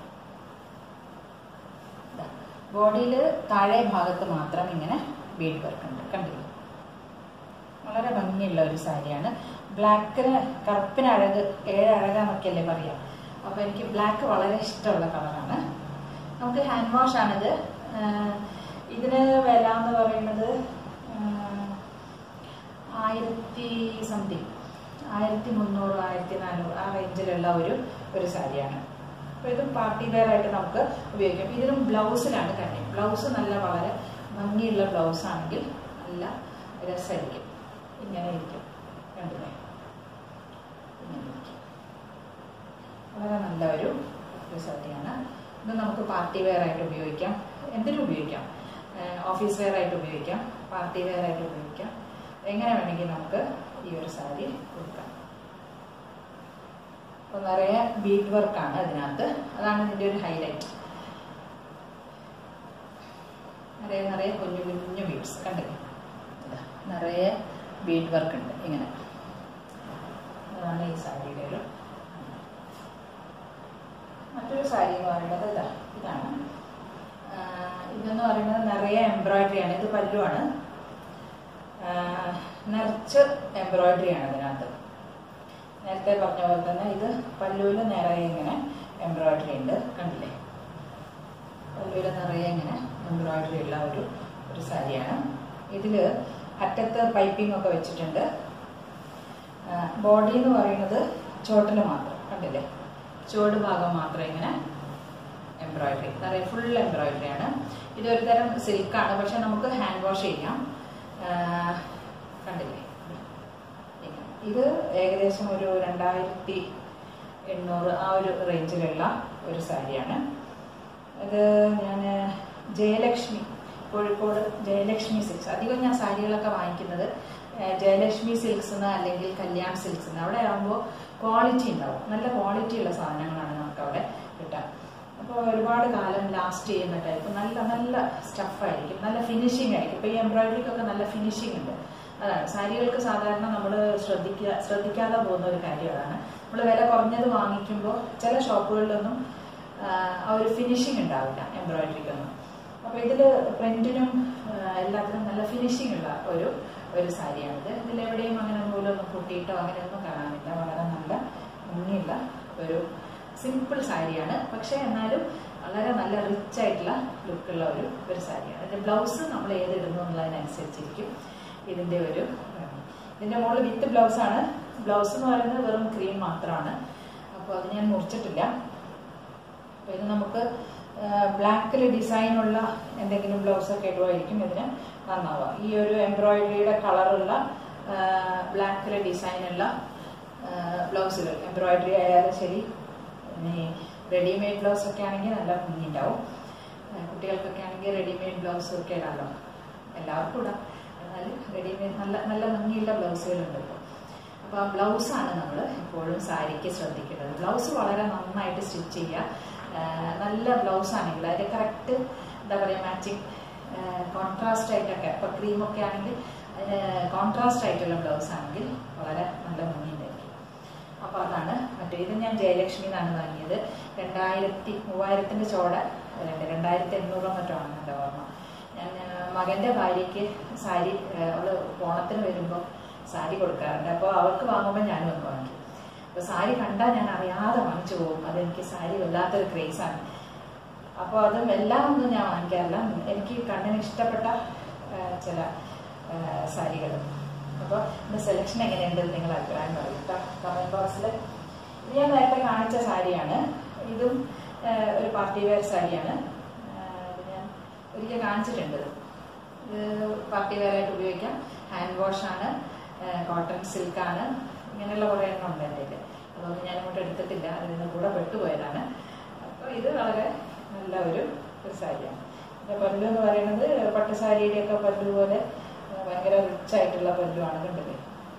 ബോഡിയിൽ താഴെ ഭാഗത്ത് മാത്രം ഇങ്ങനെ ബീഡ് വർക്ക് ഉണ്ട് കണ്ടില്ലേ വളരെ ഭംഗിയുള്ള ഒരു സാരിയാണ് ബ്ലാക്കിന് കറുപ്പിന് അഴക് ഏഴ് അഴകാന്നൊക്കെയല്ലേ പറയാം അപ്പോൾ എനിക്ക് ബ്ലാക്ക് വളരെ ഇഷ്ടമുള്ള കളറാണ് നമുക്ക് ഹാൻഡ് വാഷ് ആണിത് ആഹ് ഇതിന് വില എന്ന് പറയുന്നത് ആഹ് ആയിരത്തി സംതിങ് ആയിരത്തി മുന്നൂറ് ആയിരത്തി നാനൂറ് ആ റേഞ്ചിലുള്ള ഒരു ഒരു സാരിയാണ് അപ്പോൾ ഇത് പാർട്ടി വെയർ ആയിട്ട് നമുക്ക് ഉപയോഗിക്കാം ഇതിനും ബ്ലൗസിലാണ് കാര്യം ബ്ലൗസ് നല്ല വളരെ ഭംഗിയുള്ള ബ്ലൗസ് ആണെങ്കിൽ നല്ല രസമായിരിക്കും ഇങ്ങനെ ഇരിക്കും കണ്ടില്ലേ ഇങ്ങനെ ഇരിക്കും വളരെ നല്ല ഒരു ഒരു സാരിയാണ് ഇത് നമുക്ക് പാർട്ടി വെയർ ആയിട്ട് ഉപയോഗിക്കാം എന്തിനും ഉപയോഗിക്കാം ഓഫീസ് വെയർ ആയിട്ട് ഉപയോഗിക്കാം പാർട്ടി വെയർ ആയിട്ട് ഉപയോഗിക്കാം എങ്ങനെ വേണമെങ്കിൽ നമുക്ക് ഈ ഒരു സാരി കൊടുക്കാം അപ്പോൾ നിറയെ ബീഡ് വർക്കാണ് അതിനകത്ത് അതാണ് ഇതിൻ്റെ ഒരു ഹൈലൈറ്റ് നിറയെ നിറയെ കുഞ്ഞു കുഞ്ഞു ബീഡ്സ് കണ്ടില്ലേ ഇതാ, നിറയെ ബീഡ് വർക്ക് ഉണ്ട് ഇങ്ങനെ അതാണ് ഈ സാരിയുടെ ഒരു മറ്റൊരു സാരി എന്ന് പറയുന്നത് ഇതാ ഇതാണ് ആ, ഇതെന്ന് പറയുന്നത് നിറയെ എംബ്രോയിഡറി ആണ് ഇത് പല്ലുവാണ് ആ, നിറച്ച് എംബ്രോയിഡറി ആണ് ഇതിനകത്ത് നേരത്തെ പറഞ്ഞ പോലെ തന്നെ ഇത് പല്ലുവിൽ നിറയെ ഇങ്ങനെ എംബ്രോയിഡറി ഉണ്ട് കണ്ടില്ലേ പല്ലുവിൽ നിറയെ ഇങ്ങനെ എംബ്രോയിഡറി ഉള്ള ഒരു ഒരു സാരിയാണ് ഇതിൽ അറ്റത്ത് പൈപ്പിംഗ് ഒക്കെ വെച്ചിട്ടുണ്ട് ബോഡി എന്ന് പറയുന്നത് ചോട്ടിൽ മാത്രം കണ്ടില്ലേ ചുവട് ഭാഗം മാത്രം ഇങ്ങനെ എംബ്രോയിഡറി നിറയെ ഫുൾ എംബ്രോയിഡറി ആണ് ഇതൊരു തരം സിൽക്കാണ് പക്ഷെ നമുക്ക് ഹാൻഡ് വാഷ് ചെയ്യാം ആ, കണ്ടില്ലേ ഇങ്ങനെ. ഇത് ഏകദേശം ഒരു രണ്ടായിരത്തി എണ്ണൂറ് ആ ഒരു റേഞ്ചിലുള്ള ഒരു സാരിയാണ് ഇത് ഞാൻ ജയലക്ഷ്മി കോഴിക്കോട് ജയലക്ഷ്മി സിൽക്സ് അധികം ഞാൻ സാരികളൊക്കെ വാങ്ങിക്കുന്നത് ഏഹ്, ജയലക്ഷ്മി സിൽക്സ് എന്ന് അല്ലെങ്കിൽ കല്യാൺ സിൽക്സ് എന്ന് അവിടെ ആകുമ്പോൾ ക്വാളിറ്റി ഉണ്ടാവും നല്ല ക്വാളിറ്റി ഉള്ള സാധനങ്ങളാണ് നമുക്ക് അവിടെ കിട്ടുക അപ്പോൾ ഒരുപാട് കാലം ലാസ്റ്റ് ചെയ്യുന്ന ടൈപ്പ് നല്ല നല്ല സ്റ്റഫായിരിക്കും നല്ല ഫിനിഷിംഗ് ആയിരിക്കും ഇപ്പോൾ ഈ എംബ്രോയിഡറിക്കൊക്കെ നല്ല ഫിനിഷിംഗ് ഉണ്ട് അതാണ് സാരികൾക്ക് സാധാരണ നമ്മൾ ശ്രദ്ധിക്കുക ശ്രദ്ധിക്കാതെ പോകുന്ന ഒരു കാര്യം അതാണ് നമ്മൾ വില കുറഞ്ഞത് വാങ്ങിക്കുമ്പോൾ ചില ഷോപ്പുകളിലൊന്നും ആ, ആ ഒരു ഫിനിഷിംഗ് ഉണ്ടാവില്ല എംബ്രോയിഡറിക്കൊന്നും അപ്പോൾ ഇതിൽ പ്രിന്റിനും എല്ലാത്തിനും നല്ല ഫിനിഷിംഗ് ഉള്ള ഒരു ഒരു സാരിയാണിത് ഇതിലെവിടെയും അങ്ങനെ നൂലൊന്നും പൊട്ടിയിട്ടോ അങ്ങനെയൊന്നും കാണാനില്ല വളരെ നല്ല ഭംഗിയുള്ള ഒരു സിമ്പിൾ സാരിയാണ് പക്ഷേ എന്നാലും വളരെ നല്ല റിച്ച് ആയിട്ടുള്ള ലുക്കുള്ള ഒരു ഒരു സാരിയാണ് ഇതിന്റെ ബ്ലൗസ് നമ്മൾ ഏത് ഇടുന്നു എന്നുള്ളതിനനുസരിച്ചിരിക്കും ഇതിന്റെ ഒരു ഭംഗി. ഇതിന്റെ മുകളിൽ വിത്ത് ബ്ലൗസ് ആണ് ബ്ലൗസ് എന്ന് പറയുന്നത് വെറും ക്രീം മാത്രമാണ് അപ്പോൾ അത് ഞാൻ മുറിച്ചിട്ടില്ല അപ്പൊ ഇത് നമുക്ക് ബ്ലാക്കിൽ ഡിസൈനുള്ള എന്തെങ്കിലും ബ്ലൗസ് ഒക്കെ ഇടുമായിരിക്കും ഇതിന് നന്നാവുക ഈ ഒരു എംബ്രോയിഡറിയുടെ കളറുള്ള ബ്ലാക്കിൽ ഡിസൈനുള്ള ബ്ലൗസുകൾ എംബ്രോയിഡറി ആയാലും ശരി ഇനി റെഡിമെയ്ഡ് ബ്ലൗസ് ഒക്കെ ആണെങ്കിൽ നല്ല ഭംഗിയുണ്ടാവും ആ, കുട്ടികൾക്കൊക്കെ ആണെങ്കിൽ റെഡിമെയ്ഡ് ബ്ലൗസ് ഒക്കെ ഇടാമല്ലോ എല്ലാവർക്കും ഇടാം എന്നാലും റെഡിമെയ്ഡ് നല്ല നല്ല ഭംഗിയുള്ള ബ്ലൗസുകളുണ്ട് ഇപ്പോൾ അപ്പോൾ ആ ബ്ലൗസാണ് നമ്മൾ എപ്പോഴും സാരിക്ക് ശ്രദ്ധിക്കേണ്ടത് ബ്ലൗസ് വളരെ നന്നായിട്ട് സ്റ്റിച്ച് ചെയ്യുക ആ, നല്ല ബ്ലൗസ് ആണെങ്കിൽ അതിന്റെ കറക്റ്റ് എന്താ പറയുക മാച്ചിങ് കോൺട്രാസ്റ്റ് ആയിട്ടൊക്കെ ഇപ്പോൾ ക്രീമൊക്കെ ആണെങ്കിൽ അതിന് കോൺട്രാസ്റ്റ് ആയിട്ടുള്ള ബ്ലൗസ് ആണെങ്കിൽ വളരെ നല്ല ഭംഗിയുണ്ടായിരിക്കും അപ്പോൾ അതാണ് മറ്റേ ഇത് ഞാൻ ജയലക്ഷ്മി എന്നാണ് വാങ്ങിയത് രണ്ടായിരത്തി മൂവായിരത്തിന്റെ ചോട രണ്ട് രണ്ടായിരത്തി എണ്ണൂറോ മറ്റോ ആണ് എൻ്റെ ഓർമ്മ ഞാൻ ആ, മകന്റെ ഭാര്യയ്ക്ക് സാരി ആ, അവള് ഓണത്തിന് വരുമ്പോൾ സാരി കൊടുക്കാറുണ്ട് അപ്പോൾ അവൾക്ക് വാങ്ങുമ്പോൾ ഞാനും ഒന്ന് വാങ്ങിക്കും അപ്പോൾ സാരി കണ്ടാൽ ഞാൻ അറിയാതെ വാങ്ങിച്ചു പോകും അതെനിക്ക് സാരി വല്ലാത്തൊരു ക്രേസാണ് അപ്പോൾ അതും എല്ലാം ഒന്നും ഞാൻ വാങ്ങിക്കാറില്ല എനിക്ക് കണ്ണിന് ഇഷ്ടപ്പെട്ട ആ, ചില സാരികൾ അപ്പോൾ ഇന്ന് സെലക്ഷൻ എങ്ങനെയുണ്ട് എന്ന് നിങ്ങൾ അഭിപ്രായം പറയും കേട്ടോ കമന്റ് ബോക്സിൽ ഇത് ഞാൻ നേരത്തെ കാണിച്ച സാരിയാണ് ഇതും ആ, ഒരു പാർട്ടി വെയർ സാരിയാണ് ആ, ഇത് ഞാൻ ഒരിക്കൽ കാണിച്ചിട്ടുണ്ട് ഇത് പാർട്ടി വെയർ ആയിട്ട് ഉപയോഗിക്കാം ഹാൻഡ് വാഷ് ആണ് കോട്ടൺ സിൽക്കാണ് ഇങ്ങനെയുള്ള കുറേ എണ്ണം ഉണ്ട് എൻ്റെ കയ്യിൽ അതൊന്നും ഞാൻ ഇങ്ങോട്ട് എടുത്തിട്ടില്ല അതിന് കൂടെ പെട്ടുപോയതാണ് അപ്പോൾ ഇത് വളരെ നല്ല ഒരു ഒരു സാരിയാണ് ഇതിന്റെ പല്ലു എന്ന് പറയുന്നത് പട്ടുസാരിയുടെ ഒക്കെ പല്ലു പോലെ ആ, ഭയങ്കര റിച്ച് ആയിട്ടുള്ള പല്ലുവാണ് കണ്ടത്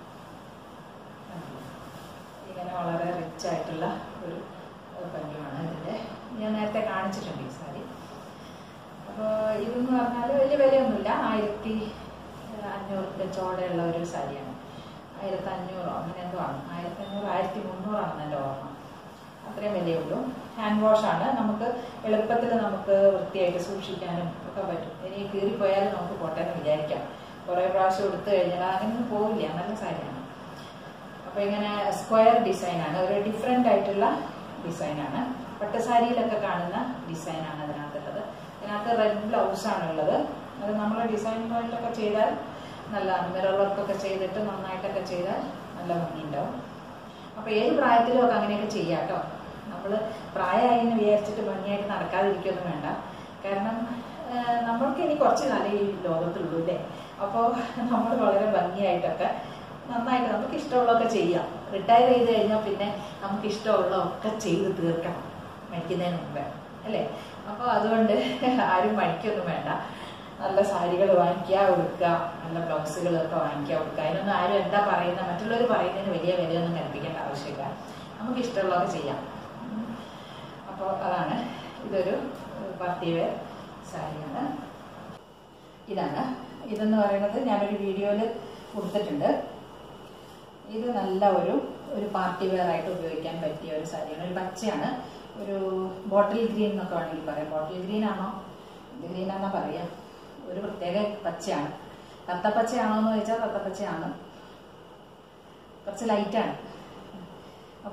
ഇങ്ങനെ വളരെ റിച്ച് ആയിട്ടുള്ള ഒരു ഒരു പല്ലുവാണ് ഇതിന്റെ ഞാൻ നേരത്തെ കാണിച്ചിട്ടുണ്ട് ഈ സാരി അപ്പോൾ ഇതെന്ന് പറഞ്ഞാൽ വലിയ വിലയൊന്നുമില്ല ആയിരത്തി അഞ്ഞൂറിൻ്റെ ചോടയുള്ള ഒരു സാരിയാണ് ആയിരത്തി അഞ്ഞൂറോ അങ്ങനെ എന്തോ ആണ് ആയിരത്തി അഞ്ഞൂറ് ആയിരത്തി മുന്നൂറാണെന്ന് എൻ്റെ ഓർമ്മ അത്രയും വിലയുള്ളൂ ഹാൻഡ് വാഷ് ആണ് നമുക്ക് എളുപ്പത്തിൽ നമുക്ക് വൃത്തിയായിട്ട് സൂക്ഷിക്കാനും ഒക്കെ പറ്റും ഇനി കീറിപ്പോയാലും നമുക്ക് പോട്ടെ എന്ന് വിചാരിക്കാം കുറേ പ്രാവശ്യം എടുത്തു കഴിഞ്ഞാൽ അങ്ങനെയൊന്നും പോവില്ല നല്ല സാരിയാണ് അപ്പൊ ഇങ്ങനെ സ്ക്വയർ ഡിസൈൻ ആണ് ഒരു ഡിഫറെന്റ് ആയിട്ടുള്ള ഡിസൈൻ ആണ് പട്ടുസാരിയിലൊക്കെ കാണുന്ന ഡിസൈൻ ആണ് അതിനകത്തുള്ളത് ഇതിനകത്ത് റെഡ് ബ്ലൗസ് ആണ് ഉള്ളത് അത് നമ്മൾ ഡിസൈനുമായിട്ടൊക്കെ ചെയ്താൽ നല്ല മിറർ വർക്കൊക്കെ ചെയ്തിട്ട് നന്നായിട്ടൊക്കെ ചെയ്താൽ നല്ല ഭംഗിയുണ്ടാവും അപ്പൊ ഏത് പ്രായത്തിലും ഒക്കെ അങ്ങനെയൊക്കെ ചെയ്യാം കേട്ടോ നമ്മൾ പ്രായമായി എന്ന് വിചാരിച്ചിട്ട് ഭംഗിയായിട്ട് നടക്കാതിരിക്കൊന്നും വേണ്ട കാരണം ആ, നമ്മൾക്ക് ഇനി കുറച്ച് കാലം ഈ ലോകത്തുള്ളൂ അല്ലേ അപ്പോൾ നമ്മൾ വളരെ ഭംഗിയായിട്ടൊക്കെ നന്നായിട്ട് നമുക്ക് ഇഷ്ടമുള്ളതൊക്കെ ചെയ്യാം റിട്ടയർ ചെയ്ത് കഴിഞ്ഞാൽ പിന്നെ നമുക്ക് ഇഷ്ടമുള്ളതൊക്കെ ചെയ്ത് തീർക്കണം മരിക്കുന്നതിന് മുമ്പേ അല്ലേ അപ്പോൾ അതുകൊണ്ട് ആരും മടിക്കൊന്നും വേണ്ട നല്ല സാരികൾ വാങ്ങിക്കുക ഉടുക്കുക നല്ല ബ്ലൗസുകളൊക്കെ വാങ്ങിക്കുക ഉടുക്കുക അതിനൊന്നും ആരും എന്താ പറയുന്നത് മറ്റുള്ളവർ പറയുന്നതിന് വലിയ വിലയൊന്നും കൽപ്പിക്കേണ്ട ആവശ്യമില്ല നമുക്ക് ഇഷ്ടമുള്ളതൊക്കെ ചെയ്യാം അപ്പോൾ അതാണ് ഇതൊരു പാർട്ടി വെയർ സാരിയാണ് ഇതാണ് ഇതെന്ന് പറയുന്നത് ഞാനൊരു വീഡിയോയിൽ കൊടുത്തിട്ടുണ്ട് ഇത് നല്ല ഒരു ഒരു പാർട്ടി വെയർ ആയിട്ട് ഉപയോഗിക്കാൻ പറ്റിയ ഒരു സാരിയാണ് ഒരു പച്ചയാണ് ഒരു ബോട്ടിൽ ഗ്രീൻ എന്നൊക്കെ വേണമെങ്കിൽ പറയാം ബോട്ടിൽ ഗ്രീൻ ആണോ ഇത് ഗ്രീൻ ആണെന്നാ പറയാം ഒരു പ്രത്യേക പച്ചയാണ് തത്തപ്പച്ചയാണോ എന്ന് ചോദിച്ചാൽ തത്തപ്പച്ചയാണ് കുറച്ച് ലൈറ്റാണ്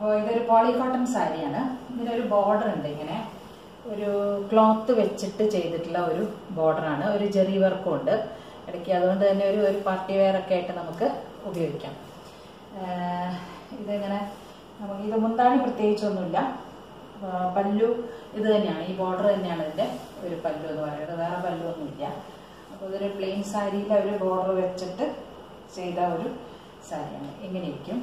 അപ്പോൾ ഇതൊരു പോളി കോട്ടൺ സാരിയാണ് ഇതിനൊരു ബോർഡർ ഉണ്ട് ഇങ്ങനെ ഒരു ക്ലോത്ത് വെച്ചിട്ട് ചെയ്തിട്ടുള്ള ഒരു ബോർഡറാണ് ഒരു ജെറി വർക്കും ഉണ്ട് ഇടയ്ക്ക് അതുകൊണ്ട് തന്നെ ഒരു ഒരു പാർട്ടി വെയർ ഒക്കെ ആയിട്ട് നമുക്ക് ഉപയോഗിക്കാം ആഹ് ഇതിങ്ങനെ നമുക്ക് ഇത് മുന്താണി പ്രത്യേകിച്ചൊന്നുമില്ല ആഹ് പല്ലു ഇത് തന്നെയാണ് ഈ ബോർഡർ തന്നെയാണ് ഇതിന്റെ ഒരു പല്ലു എന്ന് പറയുന്നത് വേറെ പല്ലു ഒന്നുമില്ല അപ്പോൾ ഇതൊരു പ്ലെയിൻ സാരിയിലെ ഒരു ബോർഡർ വെച്ചിട്ട് ചെയ്ത ഒരു സാരിയാണ് ഇങ്ങനെ ഇരിക്കും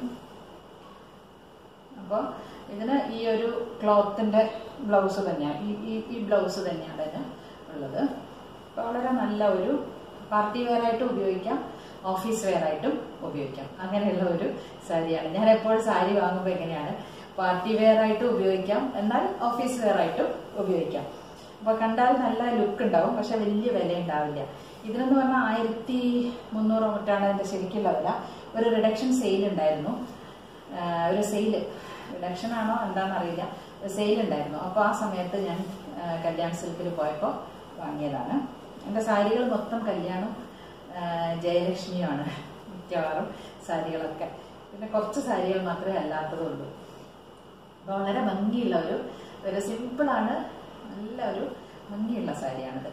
അപ്പോൾ ഇതിന് ഈ ഒരു ക്ലോത്തിന്റെ ബ്ലൗസ് തന്നെയാണ് ഈ ഈ ഈ ബ്ലൗസ് തന്നെയാണ് ഇതിന് ഉള്ളത് അപ്പോൾ വളരെ നല്ല ഒരു പാർട്ടി വെയർ ആയിട്ടും ഉപയോഗിക്കാം ഓഫീസ് വെയർ ആയിട്ടും ഉപയോഗിക്കാം അങ്ങനെയുള്ള ഒരു സാരിയാണ് ഞാൻ എപ്പോഴും സാരി വാങ്ങുമ്പോൾ എങ്ങനെയാണ് പാർട്ടി വെയർ ആയിട്ടും ഉപയോഗിക്കാം എന്നാൽ ഓഫീസ് വെയർ ആയിട്ടും ഉപയോഗിക്കാം അപ്പൊ കണ്ടാൽ നല്ല ലുക്ക് ഉണ്ടാവും പക്ഷെ വലിയ വില ഉണ്ടാവില്ല ഇതിനെന്ന് പറഞ്ഞാൽ ആയിരത്തി മുന്നൂറ് മറ്റാണ് ഇതിന്റെ ശരിക്കുള്ള വില ഒരു റിഡക്ഷൻ സെയിൽ ഉണ്ടായിരുന്നു ആഹ് ഒരു സെയിൽ റിഡക്ഷൻ ആണോ എന്താണെന്ന് അറിയില്ല ഒരു സെയിൽ ഉണ്ടായിരുന്നു അപ്പോൾ ആ സമയത്ത് ഞാൻ ആഹ് കല്യാൺ സിൽക്കിൽ പോയപ്പോൾ വാങ്ങിയതാണ് എൻ്റെ സാരികൾ മൊത്തം കല്യാണം ആഹ് ജയലക്ഷ്മിയുമാണ് മിക്കവാറും സാരികളൊക്കെ പിന്നെ കുറച്ച് സാരികൾ മാത്രമേ അല്ലാത്തതുള്ളൂ അപ്പോൾ വളരെ ഭംഗിയുള്ള ഒരു ഒരു സിമ്പിളാണ് നല്ല ഒരു ഭംഗിയുള്ള സാരിയാണിത്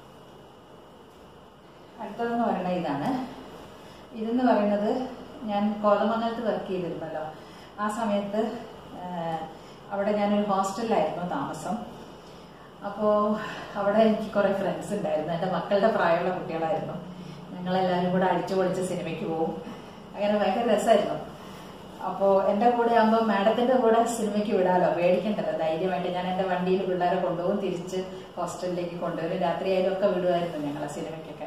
അടുത്തതെന്ന് പറയുന്നത് ഇതാണ് ഇതെന്ന് പറയുന്നത് ഞാൻ കോതമംഗലത്ത് വർക്ക് ചെയ്തിരുന്നല്ലോ ആ സമയത്ത് ആഹ്, അവിടെ ഞാനൊരു ഹോസ്റ്റലിലായിരുന്നു താമസം അപ്പോൾ അവിടെ എനിക്ക് കുറേ ഫ്രണ്ട്സ് ഉണ്ടായിരുന്നു എൻ്റെ മക്കളുടെ പ്രായമുള്ള കുട്ടികളായിരുന്നു ഞങ്ങളെല്ലാവരും കൂടെ അടിച്ചു പൊളിച്ച് സിനിമയ്ക്ക് പോകും അങ്ങനെ ഭയങ്കര രസമായിരുന്നു അപ്പോൾ എൻ്റെ കൂടെ ആകുമ്പോൾ മാഡത്തിൻ്റെ കൂടെ സിനിമയ്ക്ക് വിടാലോ പേടിക്കണ്ടല്ലോ ധൈര്യമായിട്ട് ഞാൻ എൻ്റെ വണ്ടിയിൽ പിള്ളേരെ കൊണ്ടുപോകും തിരിച്ച് ഹോസ്റ്റലിലേക്ക് കൊണ്ടുവരും രാത്രിയായാലും ഒക്കെ വിടുമായിരുന്നു ഞങ്ങളെ സിനിമയ്ക്കൊക്കെ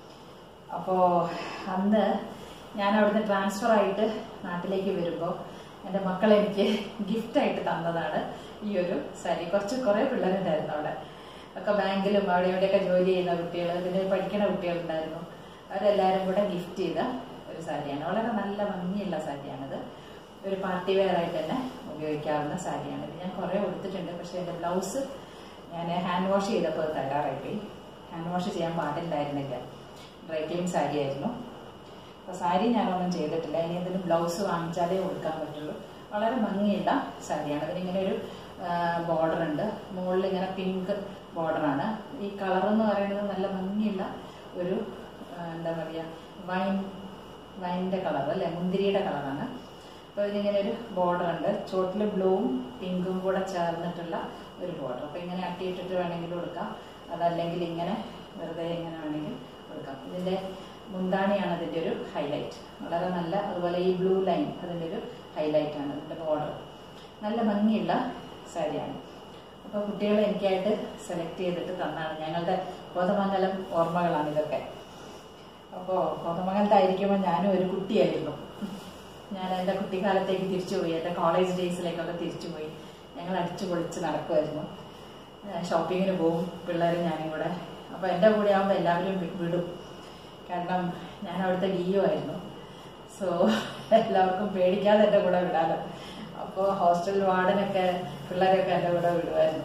അപ്പോൾ അന്ന് ഞാൻ അവിടുന്ന് ട്രാൻസ്ഫർ ആയിട്ട് നാട്ടിലേക്ക് വരുമ്പോൾ എൻ്റെ മക്കൾ എനിക്ക് ഗിഫ്റ്റായിട്ട് തന്നതാണ് ഈ ഒരു സാരി കുറച്ച് കുറേ പിള്ളേരുണ്ടായിരുന്നു അവിടെ ഒക്കെ ബാങ്കിലും അവിടെ ഇവിടെയൊക്കെ ജോലി ചെയ്യുന്ന കുട്ടികൾ ഇതിന് പഠിക്കുന്ന കുട്ടികളുണ്ടായിരുന്നു അവരെല്ലാവരും കൂടെ ഗിഫ്റ്റ് ചെയ്ത ഒരു സാരിയാണ് വളരെ നല്ല ഭംഗിയുള്ള സാരിയാണിത് ഒരു പാർട്ടി വെയർ ആയിട്ട് തന്നെ ഉപയോഗിക്കാവുന്ന സാരിയാണ് ഇത് ഞാൻ കുറേ കൊടുത്തിട്ടുണ്ട് പക്ഷേ എൻ്റെ ബ്ലൗസ് ഞാൻ ഹാൻഡ് വാഷ് ചെയ്തപ്പോൾ തകരാറായിപ്പോയി ഹാൻഡ് വാഷ് ചെയ്യാൻ പാടില്ലായിരുന്നില്ല ഡ്രൈ ക്ലീൻ സാരി ആയിരുന്നു അപ്പോൾ സാരി ഞാനൊന്നും ചെയ്തിട്ടില്ല ഇനി എന്തെങ്കിലും ബ്ലൗസ് വാങ്ങിച്ചാലേ കൊടുക്കാൻ പറ്റുള്ളൂ വളരെ ഭംഗിയുള്ള സാരിയാണ് അതിനിങ്ങനെ ഒരു ബോർഡർ ഉണ്ട് മുകളിൽ ഇങ്ങനെ പിങ്ക് ബോർഡറാണ് ഈ കളർ എന്ന് പറയുന്നത് നല്ല ഭംഗിയുള്ള ഒരു ആ, എന്താ പറയുക വൈൻ വൈൻ്റെ കളർ അല്ലെ മുന്തിരിയുടെ കളറാണ് അപ്പോൾ ഇതിങ്ങനെ ഒരു ബോർഡർ ഉണ്ട് ചോട്ടിൽ ബ്ലൂവും പിങ്കും കൂടെ ചേർന്നിട്ടുള്ള ഒരു ബോർഡർ അപ്പോൾ ഇങ്ങനെ അട്ടിയിട്ടിട്ട് വേണമെങ്കിൽ കൊടുക്കാം അതല്ലെങ്കിൽ ഇങ്ങനെ വെറുതെ ഇങ്ങനെ വേണമെങ്കിൽ കൊടുക്കാം ഇതിൻ്റെ മുന്താണിയാണ് അതിൻ്റെ ഒരു ഹൈലൈറ്റ് വളരെ നല്ല അതുപോലെ ഈ ബ്ലൂ ലൈൻ അതിൻ്റെ ഒരു ഹൈലൈറ്റ് ആണ് ഇതിൻ്റെ ബോർഡർ നല്ല ഭംഗിയുള്ള സാരിയാണ് അപ്പോൾ കുട്ടികൾ എനിക്കായിട്ട് സെലക്ട് ചെയ്തിട്ട് തന്നാണ് ഞങ്ങളുടെ കോതമംഗലം ഓർമ്മകളാണ് ഇതൊക്കെ അപ്പോൾ കോതമംഗലത്തായിരിക്കുമ്പോൾ ഞാനും ഒരു കുട്ടിയായിരുന്നു ഞാൻ എൻ്റെ കുട്ടിക്കാലത്തേക്ക് തിരിച്ചുപോയി എൻ്റെ കോളേജ് ഡേയ്സിലേക്കൊക്കെ തിരിച്ചുപോയി ഞങ്ങൾ അടിച്ചു പൊളിച്ച് നടക്കുമായിരുന്നു ഷോപ്പിങ്ങിന് പോകും പിള്ളേരും ഞാനും കൂടെ അപ്പോൾ എൻ്റെ കൂടെ ആകുമ്പോൾ എല്ലാവരും വി- വിടും കാരണം ഞാൻ അവിടുത്തെ ഡിഒ ആയിരുന്നു സോ എല്ലാവർക്കും പേടിക്കാതെ എൻ്റെ കൂടെ വിടാലോ അപ്പോൾ ഹോസ്റ്റൽ വാർഡനൊക്കെ പിള്ളേരൊക്കെ എൻ്റെ കൂടെ വിടുമായിരുന്നു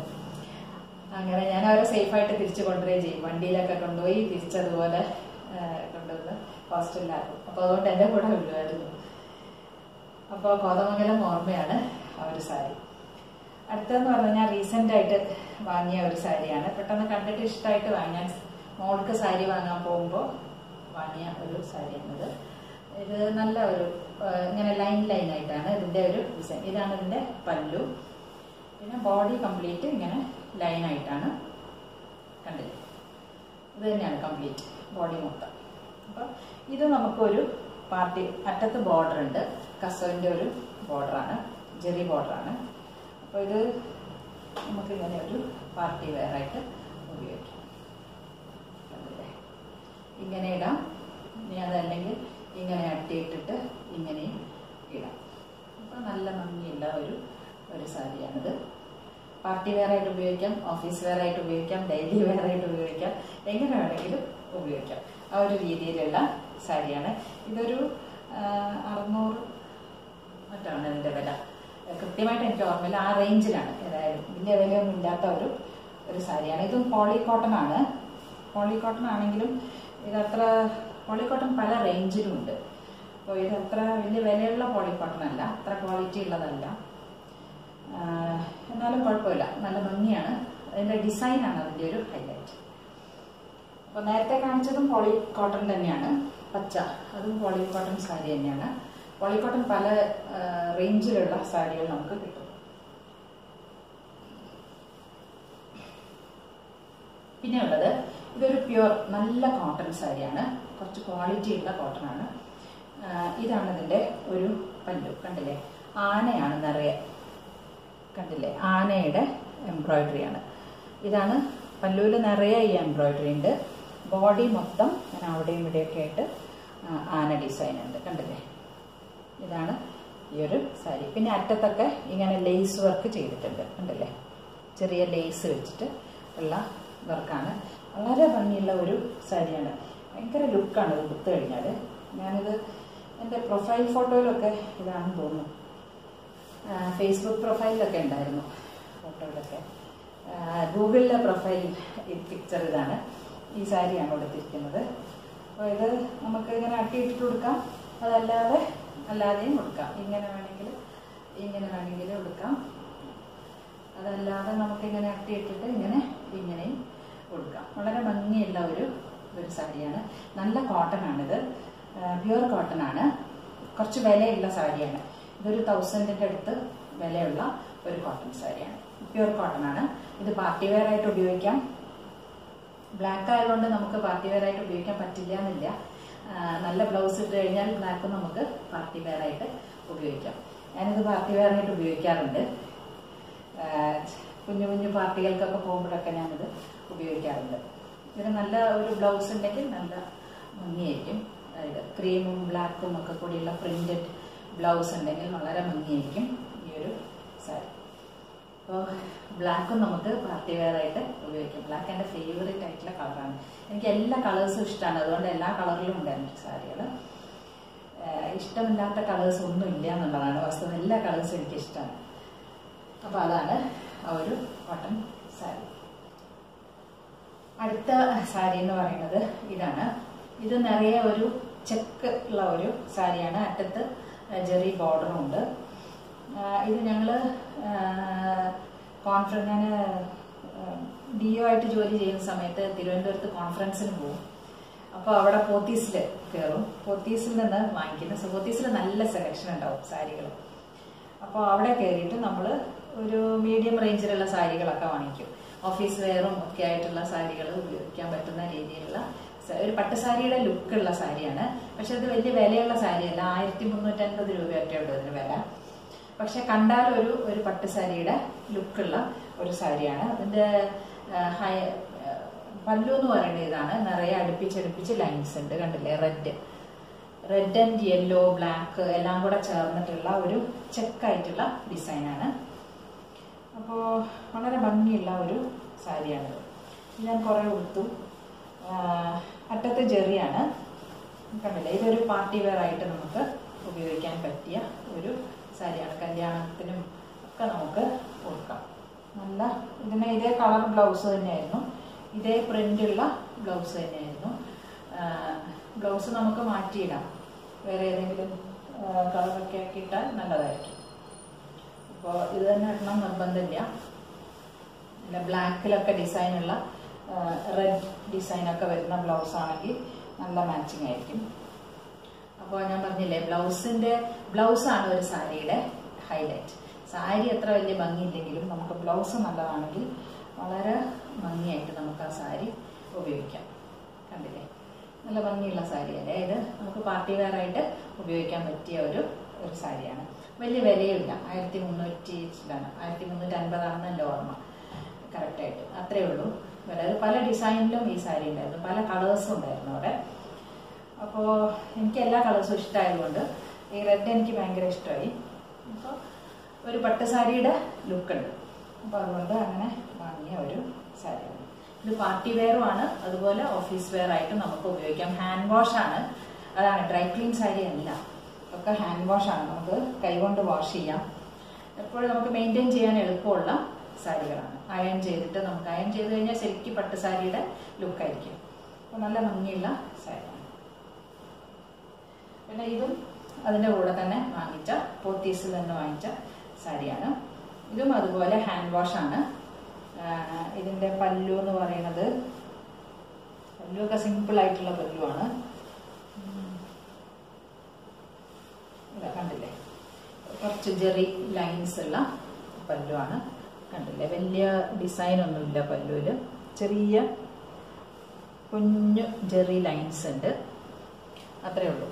അങ്ങനെ ഞാൻ അവരെ സേഫായിട്ട് തിരിച്ചു കൊണ്ടുവരികയും ചെയ്യും വണ്ടിയിലൊക്കെ കൊണ്ടുപോയി തിരിച്ചതുപോലെ ആ, കൊണ്ടുവന്ന് ഹോസ്റ്റലിലാക്കും അപ്പോൾ അതുകൊണ്ട് എൻ്റെ കൂടെ വിടുമായിരുന്നു അപ്പോൾ കോതമംഗലം ഓർമ്മയാണ് ആ ഒരു സാരി അടുത്തതെന്ന് പറഞ്ഞാൽ ഞാൻ റീസെൻ്റ് ആയിട്ട് വാങ്ങിയ ഒരു സാരിയാണ് പെട്ടെന്ന് കണ്ടിട്ട് ഇഷ്ടമായിട്ട് വാങ്ങാൻ മോൾക്ക് സാരി വാങ്ങാൻ പോകുമ്പോൾ വാങ്ങിയ ഒരു സാരിയാണിത് ഇത് നല്ല ഒരു ആ, ഇങ്ങനെ ലൈൻ ലൈൻ ആയിട്ടാണ് ഇതിൻ്റെ ഒരു ഡിസൈൻ ഇതാണ് ഇതിൻ്റെ പല്ലു പിന്നെ ബോഡി കംപ്ലീറ്റ് ഇങ്ങനെ ലൈൻ ആയിട്ടാണ് കണ്ടില്ലേ ഇത് തന്നെയാണ് കംപ്ലീറ്റ് ബോഡി മൊത്തം അപ്പം ഇത് നമുക്കൊരു പാർട്ടി അറ്റത്ത് ബോർഡർ ഉണ്ട് കസവിൻ്റെ ഒരു ബോർഡറാണ് ജെറി ബോർഡറാണ് അപ്പോൾ ഇത് നമുക്ക് ഇങ്ങനെ ഒരു പാർട്ടി വെയർ ആയിട്ട് ഉപയോഗിക്കാം കണ്ടില്ലേ ഇങ്ങനെ ഇടാം ഇനി അതല്ലെങ്കിൽ ഇങ്ങനെ അട്ടിയിട്ടിട്ട് ഇങ്ങനെയും ഇടാം അപ്പോൾ നല്ല ഭംഗിയുള്ള ഒരു ഒരു സാരിയാണിത് പാർട്ടി വെയർ ആയിട്ട് ഉപയോഗിക്കാം ഓഫീസ് വെയർ ആയിട്ട് ഉപയോഗിക്കാം ഡെയിലി വെയർ ആയിട്ട് ഉപയോഗിക്കാം എങ്ങനെ വേണമെങ്കിലും ഉപയോഗിക്കാം ആ ഒരു രീതിയിലുള്ള സാരിയാണ് ഇതൊരു ആ, അറുന്നൂറ് മറ്റാണ് ഇതിൻ്റെ വില കൃത്യമായിട്ട് എനിക്ക് ഓർമ്മയില്ല ആ റേഞ്ചിലാണ് ഏതായാലും വലിയ വിലയൊന്നും ഇല്ലാത്ത ഒരു ഒരു സാരിയാണ് ഇതും പോളി കോട്ടൺ ആണ് പോളി കോട്ടൺ ആണെങ്കിലും ഇതത്ര പോളി കോട്ടൺ പല റേഞ്ചിലും ഉണ്ട് അപ്പോൾ ഇത് അത്ര വലിയ വിലയുള്ള പോളി കോട്ടൺ അല്ല അത്ര ക്വാളിറ്റി ഉള്ളതല്ല എന്നാലും കുഴപ്പമില്ല നല്ല ഭംഗിയാണ് അതിൻ്റെ ഡിസൈനാണ് അതിൻ്റെ ഒരു ഹൈലൈറ്റ് അപ്പോൾ നേരത്തെ കാണിച്ചതും പോളി കോട്ടൺ തന്നെയാണ് പച്ച അതും പോളി കോട്ടൺ സാരി തന്നെയാണ് പോളി കോട്ടൺ പല ആ, റേഞ്ചിലുള്ള സാരികൾ നമുക്ക് കിട്ടും പിന്നെ ഉള്ളത് ഇതൊരു പ്യുവർ നല്ല കോട്ടൺ സാരിയാണ് കുറച്ച് ക്വാളിറ്റി ഉള്ള കോട്ടൺ ആണ് ആ, ഇതാണ് ഇതിന്റെ ഒരു പല്ലു കണ്ടില്ലേ ആനയാണ് നിറയെ കണ്ടില്ലേ ആനയുടെ എംബ്രോയിഡറി ആണ് ഇതാണ് പല്ലുവിൽ നിറയെ ഈ എംബ്രോയിഡറി ഉണ്ട് ബോഡി മൊത്തം ഞാൻ അവിടെയും ഇവിടെയൊക്കെ ആയിട്ട് ആ, ആന ഡിസൈൻ ഉണ്ട് കണ്ടില്ലേ ഇതാണ് ഈ ഒരു സാരി പിന്നെ അറ്റത്തൊക്കെ ഇങ്ങനെ ലേസ് വർക്ക് ചെയ്തിട്ടുണ്ട് കണ്ടില്ലേ ചെറിയ ലേസ് വെച്ചിട്ട് ഉള്ള വർക്കാണ് വളരെ ഭംഗിയുള്ള ഒരു സാരിയാണ് ഭയങ്കര ലുക്കാണ് ഇത് കുത്തു കഴിഞ്ഞാൽ ഞാനിത് എൻ്റെ പ്രൊഫൈൽ ഫോട്ടോയിലൊക്കെ ഇതാണെന്ന് തോന്നുന്നു ആ, ഫേസ്ബുക്ക് പ്രൊഫൈലിലൊക്കെ ഉണ്ടായിരുന്നു ഫോട്ടോയിലൊക്കെ ആ, ഗൂഗിളിലെ പ്രൊഫൈൽ പിക്ചർ ഇതാണ് ഈ സാരിയാണ് കൊടുത്തിരിക്കുന്നത് അപ്പോൾ ഇത് നമുക്ക് ഇങ്ങനെ അട്ടിയിട്ടിട്ട് കൊടുക്കാം അതല്ലാതെ അല്ലാതെയും കൊടുക്കാം ഇങ്ങനെ വേണമെങ്കിൽ ഇങ്ങനെ വേണമെങ്കിൽ കൊടുക്കാം അതല്ലാതെ നമുക്ക് ഇങ്ങനെ അട്ടിയിട്ടിട്ട് ഇങ്ങനെ ഇങ്ങനെയും കൊടുക്കാം വളരെ ഭംഗിയുള്ള ഒരു ഒരു സാരിയാണ് നല്ല കോട്ടൺ ആണിത് പ്യുവർ കോട്ടൺ ആണ് കുറച്ച് വിലയുള്ള സാരിയാണ് ഇതൊരു തൗസൻഡിന്റെ അടുത്ത് വിലയുള്ള ഒരു കോട്ടൺ സാരിയാണ് പ്യുവർ കോട്ടൺ ആണ് ഇത് പാർട്ടി വെയർ ആയിട്ട് ഉപയോഗിക്കാം ബ്ലാക്ക് ആയതുകൊണ്ട് നമുക്ക് പാർട്ടി വെയർ ആയിട്ട് ഉപയോഗിക്കാൻ പറ്റില്ല എന്നില്ല ആ, നല്ല ബ്ലൗസ് ഇട്ട് കഴിഞ്ഞാൽ ബ്ലാക്ക് നമുക്ക് പാർട്ടി വെയർ ആയിട്ട് ഉപയോഗിക്കാം ഞാനിത് പാർട്ടി വെയർ ആയിട്ട് ഉപയോഗിക്കാറുണ്ട് ആ, കുഞ്ഞു കുഞ്ഞു പാർട്ടികൾക്കൊക്കെ പോകുമ്പോഴൊക്കെ ഞാനിത് ഉപയോഗിക്കാറുണ്ട് ഇതിന് നല്ല ഒരു ബ്ലൗസ് ഉണ്ടെങ്കിൽ നല്ല ഭംഗിയായിരിക്കും അതായത് ക്രീമും ബ്ലാക്കും ഒക്കെ കൂടിയുള്ള പ്രിന്റഡ് ബ്ലൗസ് ഉണ്ടെങ്കിൽ വളരെ ഭംഗിയായിരിക്കും ഈ ഒരു സാരി അപ്പോൾ ബ്ലാക്കും നമുക്ക് പാർട്ടി വെയർ ആയിട്ട് ഉപയോഗിക്കാം ബ്ലാക്ക് എൻ്റെ ഫേവറേറ്റ് ആയിട്ടുള്ള കളറാണ് എനിക്ക് എല്ലാ കളേഴ്സും ഇഷ്ടമാണ് അതുകൊണ്ട് എല്ലാ കളറിലും ഉണ്ട് എൻ്റെ സാരികൾ ഇഷ്ടമില്ലാത്ത കളേഴ്സ് ഒന്നും ഇല്ല എന്നുള്ളതാണ് വസ്തുത എല്ലാ കളേഴ്സും എനിക്ക് ഇഷ്ടമാണ് അപ്പോൾ അതാണ് ആ ഒരു കോട്ടൺ സാരി അടുത്ത സാരി എന്ന് പറയുന്നത് ഇതാണ് ഇത് നിറയെ ഒരു ചെക്ക് ഉള്ള ഒരു സാരിയാണ് അറ്റത്ത് ജെറി ബോർഡറും ഉണ്ട് ആ, ഇത് ഞങ്ങള് കോൺഫറൻസ് ഞാൻ ഡി ഒ ആയിട്ട് ജോലി ചെയ്യുന്ന സമയത്ത് തിരുവനന്തപുരത്ത് കോൺഫറൻസിന് പോകും അപ്പോൾ അവിടെ പോത്തീസിൽ കയറും പോത്തീസിൽ നിന്ന് വാങ്ങിക്കുന്ന സോ പോത്തീസിൽ നല്ല സെലക്ഷൻ ഉണ്ടാവും സാരികൾ അപ്പോൾ അവിടെ കയറിയിട്ട് നമ്മൾ ഒരു മീഡിയം റേഞ്ചിലുള്ള സാരികളൊക്കെ വാങ്ങിക്കും ഓഫീസ് വെയറും ഒക്കെ ആയിട്ടുള്ള സാരികൾ ഉപയോഗിക്കാൻ പറ്റുന്ന രീതിയിലുള്ള സ- ഒരു പട്ടുസാരിയുടെ ലുക്കുള്ള സാരിയാണ് പക്ഷെ അത് വലിയ വിലയുള്ള സാരിയല്ല ആയിരത്തി മുന്നൂറ്റൻപത് രൂപയൊക്കെ ഉണ്ട് ഇതിന് വില പക്ഷെ കണ്ടാൽ ഒരു ഒരു പട്ടുസാരിയുടെ ലുക്കുള്ള ഒരു സാരിയാണ് അതിന്റെ ആ, ഹൈ ആ, പല്ലു എന്ന് പറയുന്നത് ഇതാണ് നിറയെ അടുപ്പിച്ചടുപ്പിച്ച് ലൈൻസ് ഉണ്ട് കണ്ടില്ലേ red red and yellow black എല്ലാം കൂടെ ചേർന്നിട്ടുള്ള ഒരു ചെക്കായിട്ടുള്ള ഡിസൈനാണ് അപ്പോൾ വളരെ ഭംഗിയുള്ള ഒരു സാരിയാണിത് ഇത് ഞാൻ കുറേ ഉടുത്തു ആ, അറ്റത്തെ ജെറിയാണ് കണ്ടില്ലേ ഇതൊരു പാർട്ടി വെയർ ആയിട്ട് നമുക്ക് ഉപയോഗിക്കാൻ പറ്റിയ ഒരു സാരിയാണ് കല്യാണത്തിനും ഒക്കെ നമുക്ക് കൊടുക്കാം നല്ല ഇതിന് ഇതേ കളർ ബ്ലൗസ് തന്നെയായിരുന്നു ഇതേ പ്രിന്റുള്ള ബ്ലൗസ് തന്നെയായിരുന്നു ബ്ലൗസ് നമുക്ക് മാറ്റിയിടാം വേറെ ഏതെങ്കിലും കളറൊക്കെ ആക്കി ഇട്ടാൽ നല്ലതായിരിക്കും അപ്പോൾ ഇത് തന്നെ ഇടണം നിർബന്ധമില്ല പിന്നെ ബ്ലാക്കിലൊക്കെ ഡിസൈനുള്ള റെഡ് ഡിസൈനൊക്കെ വരുന്ന ബ്ലൗസ് ആണെങ്കിൽ നല്ല മാച്ചിങ് ആയിരിക്കും അപ്പോൾ ഞാൻ പറഞ്ഞില്ലേ ബ്ലൗസിന്റെ ബ്ലൗസാണ് ഒരു സാരിയുടെ ഹൈലൈറ്റ് സാരി അത്ര വലിയ ഭംഗിയില്ലെങ്കിലും നമുക്ക് ബ്ലൗസ് നല്ലതാണെങ്കിൽ വളരെ ഭംഗിയായിട്ട് നമുക്ക് ആ സാരി ഉപയോഗിക്കാം കണ്ടില്ലേ നല്ല ഭംഗിയുള്ള സാരിയല്ലേ ഇത് നമുക്ക് പാർട്ടി വെയർ ആയിട്ട് ഉപയോഗിക്കാൻ പറ്റിയ ഒരു ഒരു സാരിയാണ് വലിയ വിലയില്ല ആയിരത്തി മുന്നൂറ്റി ചില്ലാണ് ആയിരത്തി മുന്നൂറ്റി അൻപതാണെന്ന് എൻ്റെ ഓർമ്മ കറക്റ്റായിട്ട് അത്രേ ഉള്ളൂ അതായത് പല ഡിസൈനിലും ഈ സാരി ഉണ്ടായിരുന്നു പല കളേഴ്സും ഉണ്ടായിരുന്നു അവിടെ അപ്പോൾ എനിക്ക് എല്ലാ കളേഴ്സും ഇഷ്ടമായതുകൊണ്ട് ഈ റെഡ് എനിക്ക് ഭയങ്കര ഇഷ്ടമായി അപ്പോൾ ഒരു പട്ട് സാരിയുടെ ലുക്ക് ഉണ്ട് അപ്പോൾ അതുകൊണ്ട് അങ്ങനെ വാങ്ങിയ ഒരു സാരിയാണ് ഇത് പാർട്ടി വെയറും ആണ് അതുപോലെ ഓഫീസ് വെയർ ആയിട്ട് നമുക്ക് ഉപയോഗിക്കാം ഹാൻഡ് വാഷ് ആണ് അതാണ് ഡ്രൈ ക്ലീൻ സാരി അല്ല ഒക്കെ ഹാൻഡ് വാഷ് ആണ് നമുക്ക് കൈകൊണ്ട് വാഷ് ചെയ്യാം എപ്പോഴും നമുക്ക് മെയിൻറ്റെയിൻ ചെയ്യാൻ എളുപ്പമുള്ള സാരികളാണ് അയൺ ചെയ്തിട്ട് നമുക്ക് അയൺ ചെയ്ത് കഴിഞ്ഞാൽ ശരിക്കും പട്ട് സാരിയുടെ ലുക്കായിരിക്കും അപ്പോൾ നല്ല ഭംഗിയുള്ള സാരിയാണ് പിന്നെ ഇതും അതിൻ്റെ കൂടെ തന്നെ വാങ്ങിച്ച പോത്തീസിൽ നിന്ന് വാങ്ങിച്ച സാരിയാണ് ഇതും അതുപോലെ ഹാൻഡ് വാഷ് ആണ് ആ, ഇതിന്റെ പല്ലു എന്ന് പറയുന്നത് പല്ലു ഒക്കെ സിമ്പിൾ ആയിട്ടുള്ള പല്ലുവാണ് ഉം. ഇതാ കണ്ടില്ലേ കുറച്ച് ജെറി ലൈൻസ് ഉള്ള പല്ലുവാണ് കണ്ടില്ലേ വലിയ ഡിസൈൻ ഒന്നുമില്ല പല്ലുവില് ചെറിയ കുഞ്ഞു ജെറി ലൈൻസ് ഉണ്ട് അത്രേ ഉള്ളൂ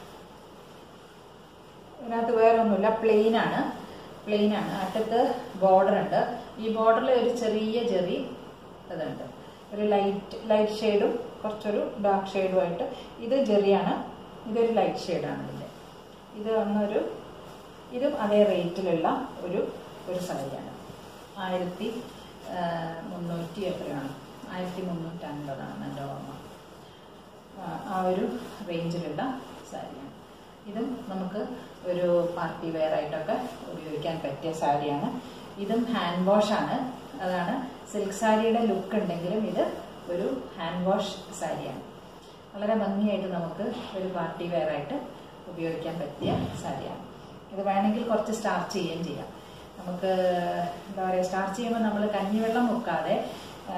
ഇതിനകത്ത് വേറെ ഒന്നുമില്ല പ്ലെയിൻ ആണ് പ്ലെയിൻ ആണ് അറ്റത്ത് ബോർഡർ ഉണ്ട് ഈ ബോർഡറിൽ ഒരു ചെറിയ ചെറി ഇതുണ്ട് ഒരു ലൈറ്റ് ലൈറ്റ് ഷെയ്ഡും കുറച്ചൊരു ഡാർക്ക് ഷെയ്ഡും ആയിട്ട് ഇത് ജെറിയാണ് ഇതൊരു ലൈറ്റ് ഷെയ്ഡാണ് ഇതിൻ്റെ ഇത് വന്നൊരു ഇതും അതേ റേറ്റിലുള്ള ഒരു ഒരു സാരിയാണ് ആയിരത്തി ആ, മുന്നൂറ്റി എത്രയാണ് ആയിരത്തി മുന്നൂറ്റി അൻപതാണ് എൻ്റെ ഓർമ്മ ആ, ആ ഒരു റേഞ്ചിലുള്ള സാരിയാണ് ഇതും നമുക്ക് ഒരു പാർട്ടി വെയർ ആയിട്ടൊക്കെ ഉപയോഗിക്കാൻ പറ്റിയ സാരിയാണ് ഇതും ഹാൻഡ് വാഷ് ആണ് അതാണ് സിൽക്ക് സാരിയുടെ ലുക്ക് ഉണ്ടെങ്കിലും ഇത് ഒരു ഹാൻഡ് വാഷ് സാരിയാണ് വളരെ ഭംഗിയായിട്ട് നമുക്ക് ഒരു പാർട്ടി വെയർ ആയിട്ട് ഉപയോഗിക്കാൻ പറ്റിയ സാരിയാണ് ഇത് വേണമെങ്കിൽ കുറച്ച് സ്റ്റാർച്ച് ചെയ്യുകയും ചെയ്യാം നമുക്ക് എന്താ പറയുക സ്റ്റാർച്ച് ചെയ്യുമ്പോൾ നമ്മൾ കഞ്ഞിവെള്ളം മുക്കാതെ ആ,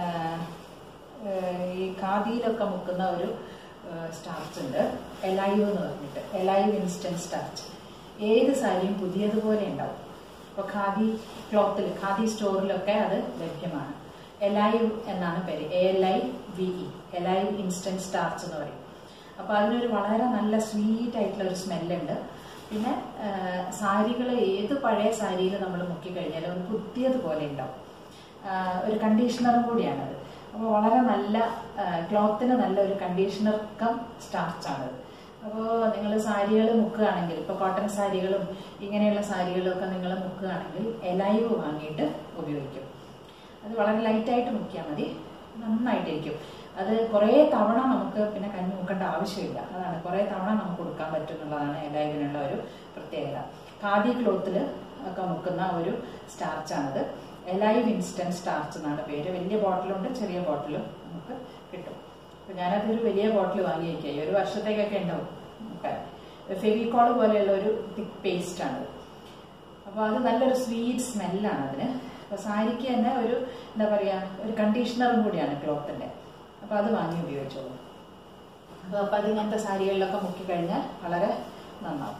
ഏഹ് ഈ ഖാദിയിലൊക്കെ മുക്കുന്ന ഒരു സ്റ്റാർച്ച് ഉണ്ട് എലൈവ് എന്ന് പറഞ്ഞിട്ട് എലൈവ് ഇൻസ്റ്റന്റ് സ്റ്റാർച്ച് ഏത് സാരിയും പുതിയതുപോലെ ഉണ്ടാവും ഇപ്പോൾ ഖാദി ക്ലോത്തിൽ ഖാദി സ്റ്റോറിലൊക്കെ അത് ലഭ്യമാണ് എലൈവ് എന്നാണ് പേര് A L I V E alive instant starch എന്ന് പറയും അപ്പോൾ അതിനൊരു വളരെ നല്ല സ്വീറ്റ് ആയിട്ടുള്ള ഒരു സ്മെല്ലുണ്ട് പിന്നെ സാരികൾ ഏത് പഴയ സാരിയിൽ നമ്മൾ മുക്കിക്കഴിഞ്ഞാലും അത് പുതിയതുപോലെ ഉണ്ടാവും ആഹ് ഒരു കണ്ടീഷണറും കൂടിയാണത് അപ്പോൾ വളരെ നല്ല ക്ലോത്തിന് നല്ല ഒരു കണ്ടീഷണർ കം സ്റ്റാർച്ചാണത് അപ്പോൾ നിങ്ങൾ സാരികൾ മുക്കുകയാണെങ്കിൽ ഇപ്പോൾ കോട്ടൺ സാരികളും ഇങ്ങനെയുള്ള സാരികളും ഒക്കെ നിങ്ങൾ മുക്കുകയാണെങ്കിൽ എലൈവ് വാങ്ങിയിട്ട് ഉപയോഗിക്കും അത് വളരെ ലൈറ്റായിട്ട് മുക്കിയാൽ മതി നന്നായിട്ടിരിക്കും അത് കുറേ തവണ നമുക്ക് പിന്നെ കഞ്ഞി മുക്കേണ്ട ആവശ്യമില്ല അതാണ് കുറേ തവണ നമുക്ക് കൊടുക്കാൻ പറ്റും എന്നുള്ളതാണ് എലൈവിനുള്ള ഒരു പ്രത്യേകത ഖാദി ക്ലോത്തിൽ ഒക്കെ മുക്കുന്ന ഒരു സ്റ്റാർച്ചാണത് എലൈവ് ഇൻസ്റ്റന്റ് സ്റ്റാർച്ച് എന്നാണ് പേര് വലിയ ബോട്ടിലുണ്ട് ചെറിയ ബോട്ടിലും നമുക്ക് കിട്ടും അപ്പൊ ഞാനതൊരു വലിയ ബോട്ടിൽ വാങ്ങി വയ്ക്കുക ഒരു വർഷത്തേക്കൊക്കെ ഉണ്ടാവും ഫെവിക്കോൾ പോലെയുള്ള ഒരു തിക്ക് പേസ്റ്റ് ആണത് അപ്പോൾ അത് നല്ലൊരു സ്വീറ്റ് സ്മെല്ലാണ് അതിന് അപ്പോൾ സാരിക്ക് തന്നെ ഒരു എന്താ പറയുക ഒരു കണ്ടീഷണറും കൂടിയാണ് ക്ലോത്തിൻ്റെ അപ്പോൾ അത് വാങ്ങി ഉപയോഗിച്ചോളൂ അപ്പോൾ അപ്പോൾ അത് ഇങ്ങനത്തെ സാരികളിലൊക്കെ മുക്കിക്കഴിഞ്ഞാൽ വളരെ നന്നാവും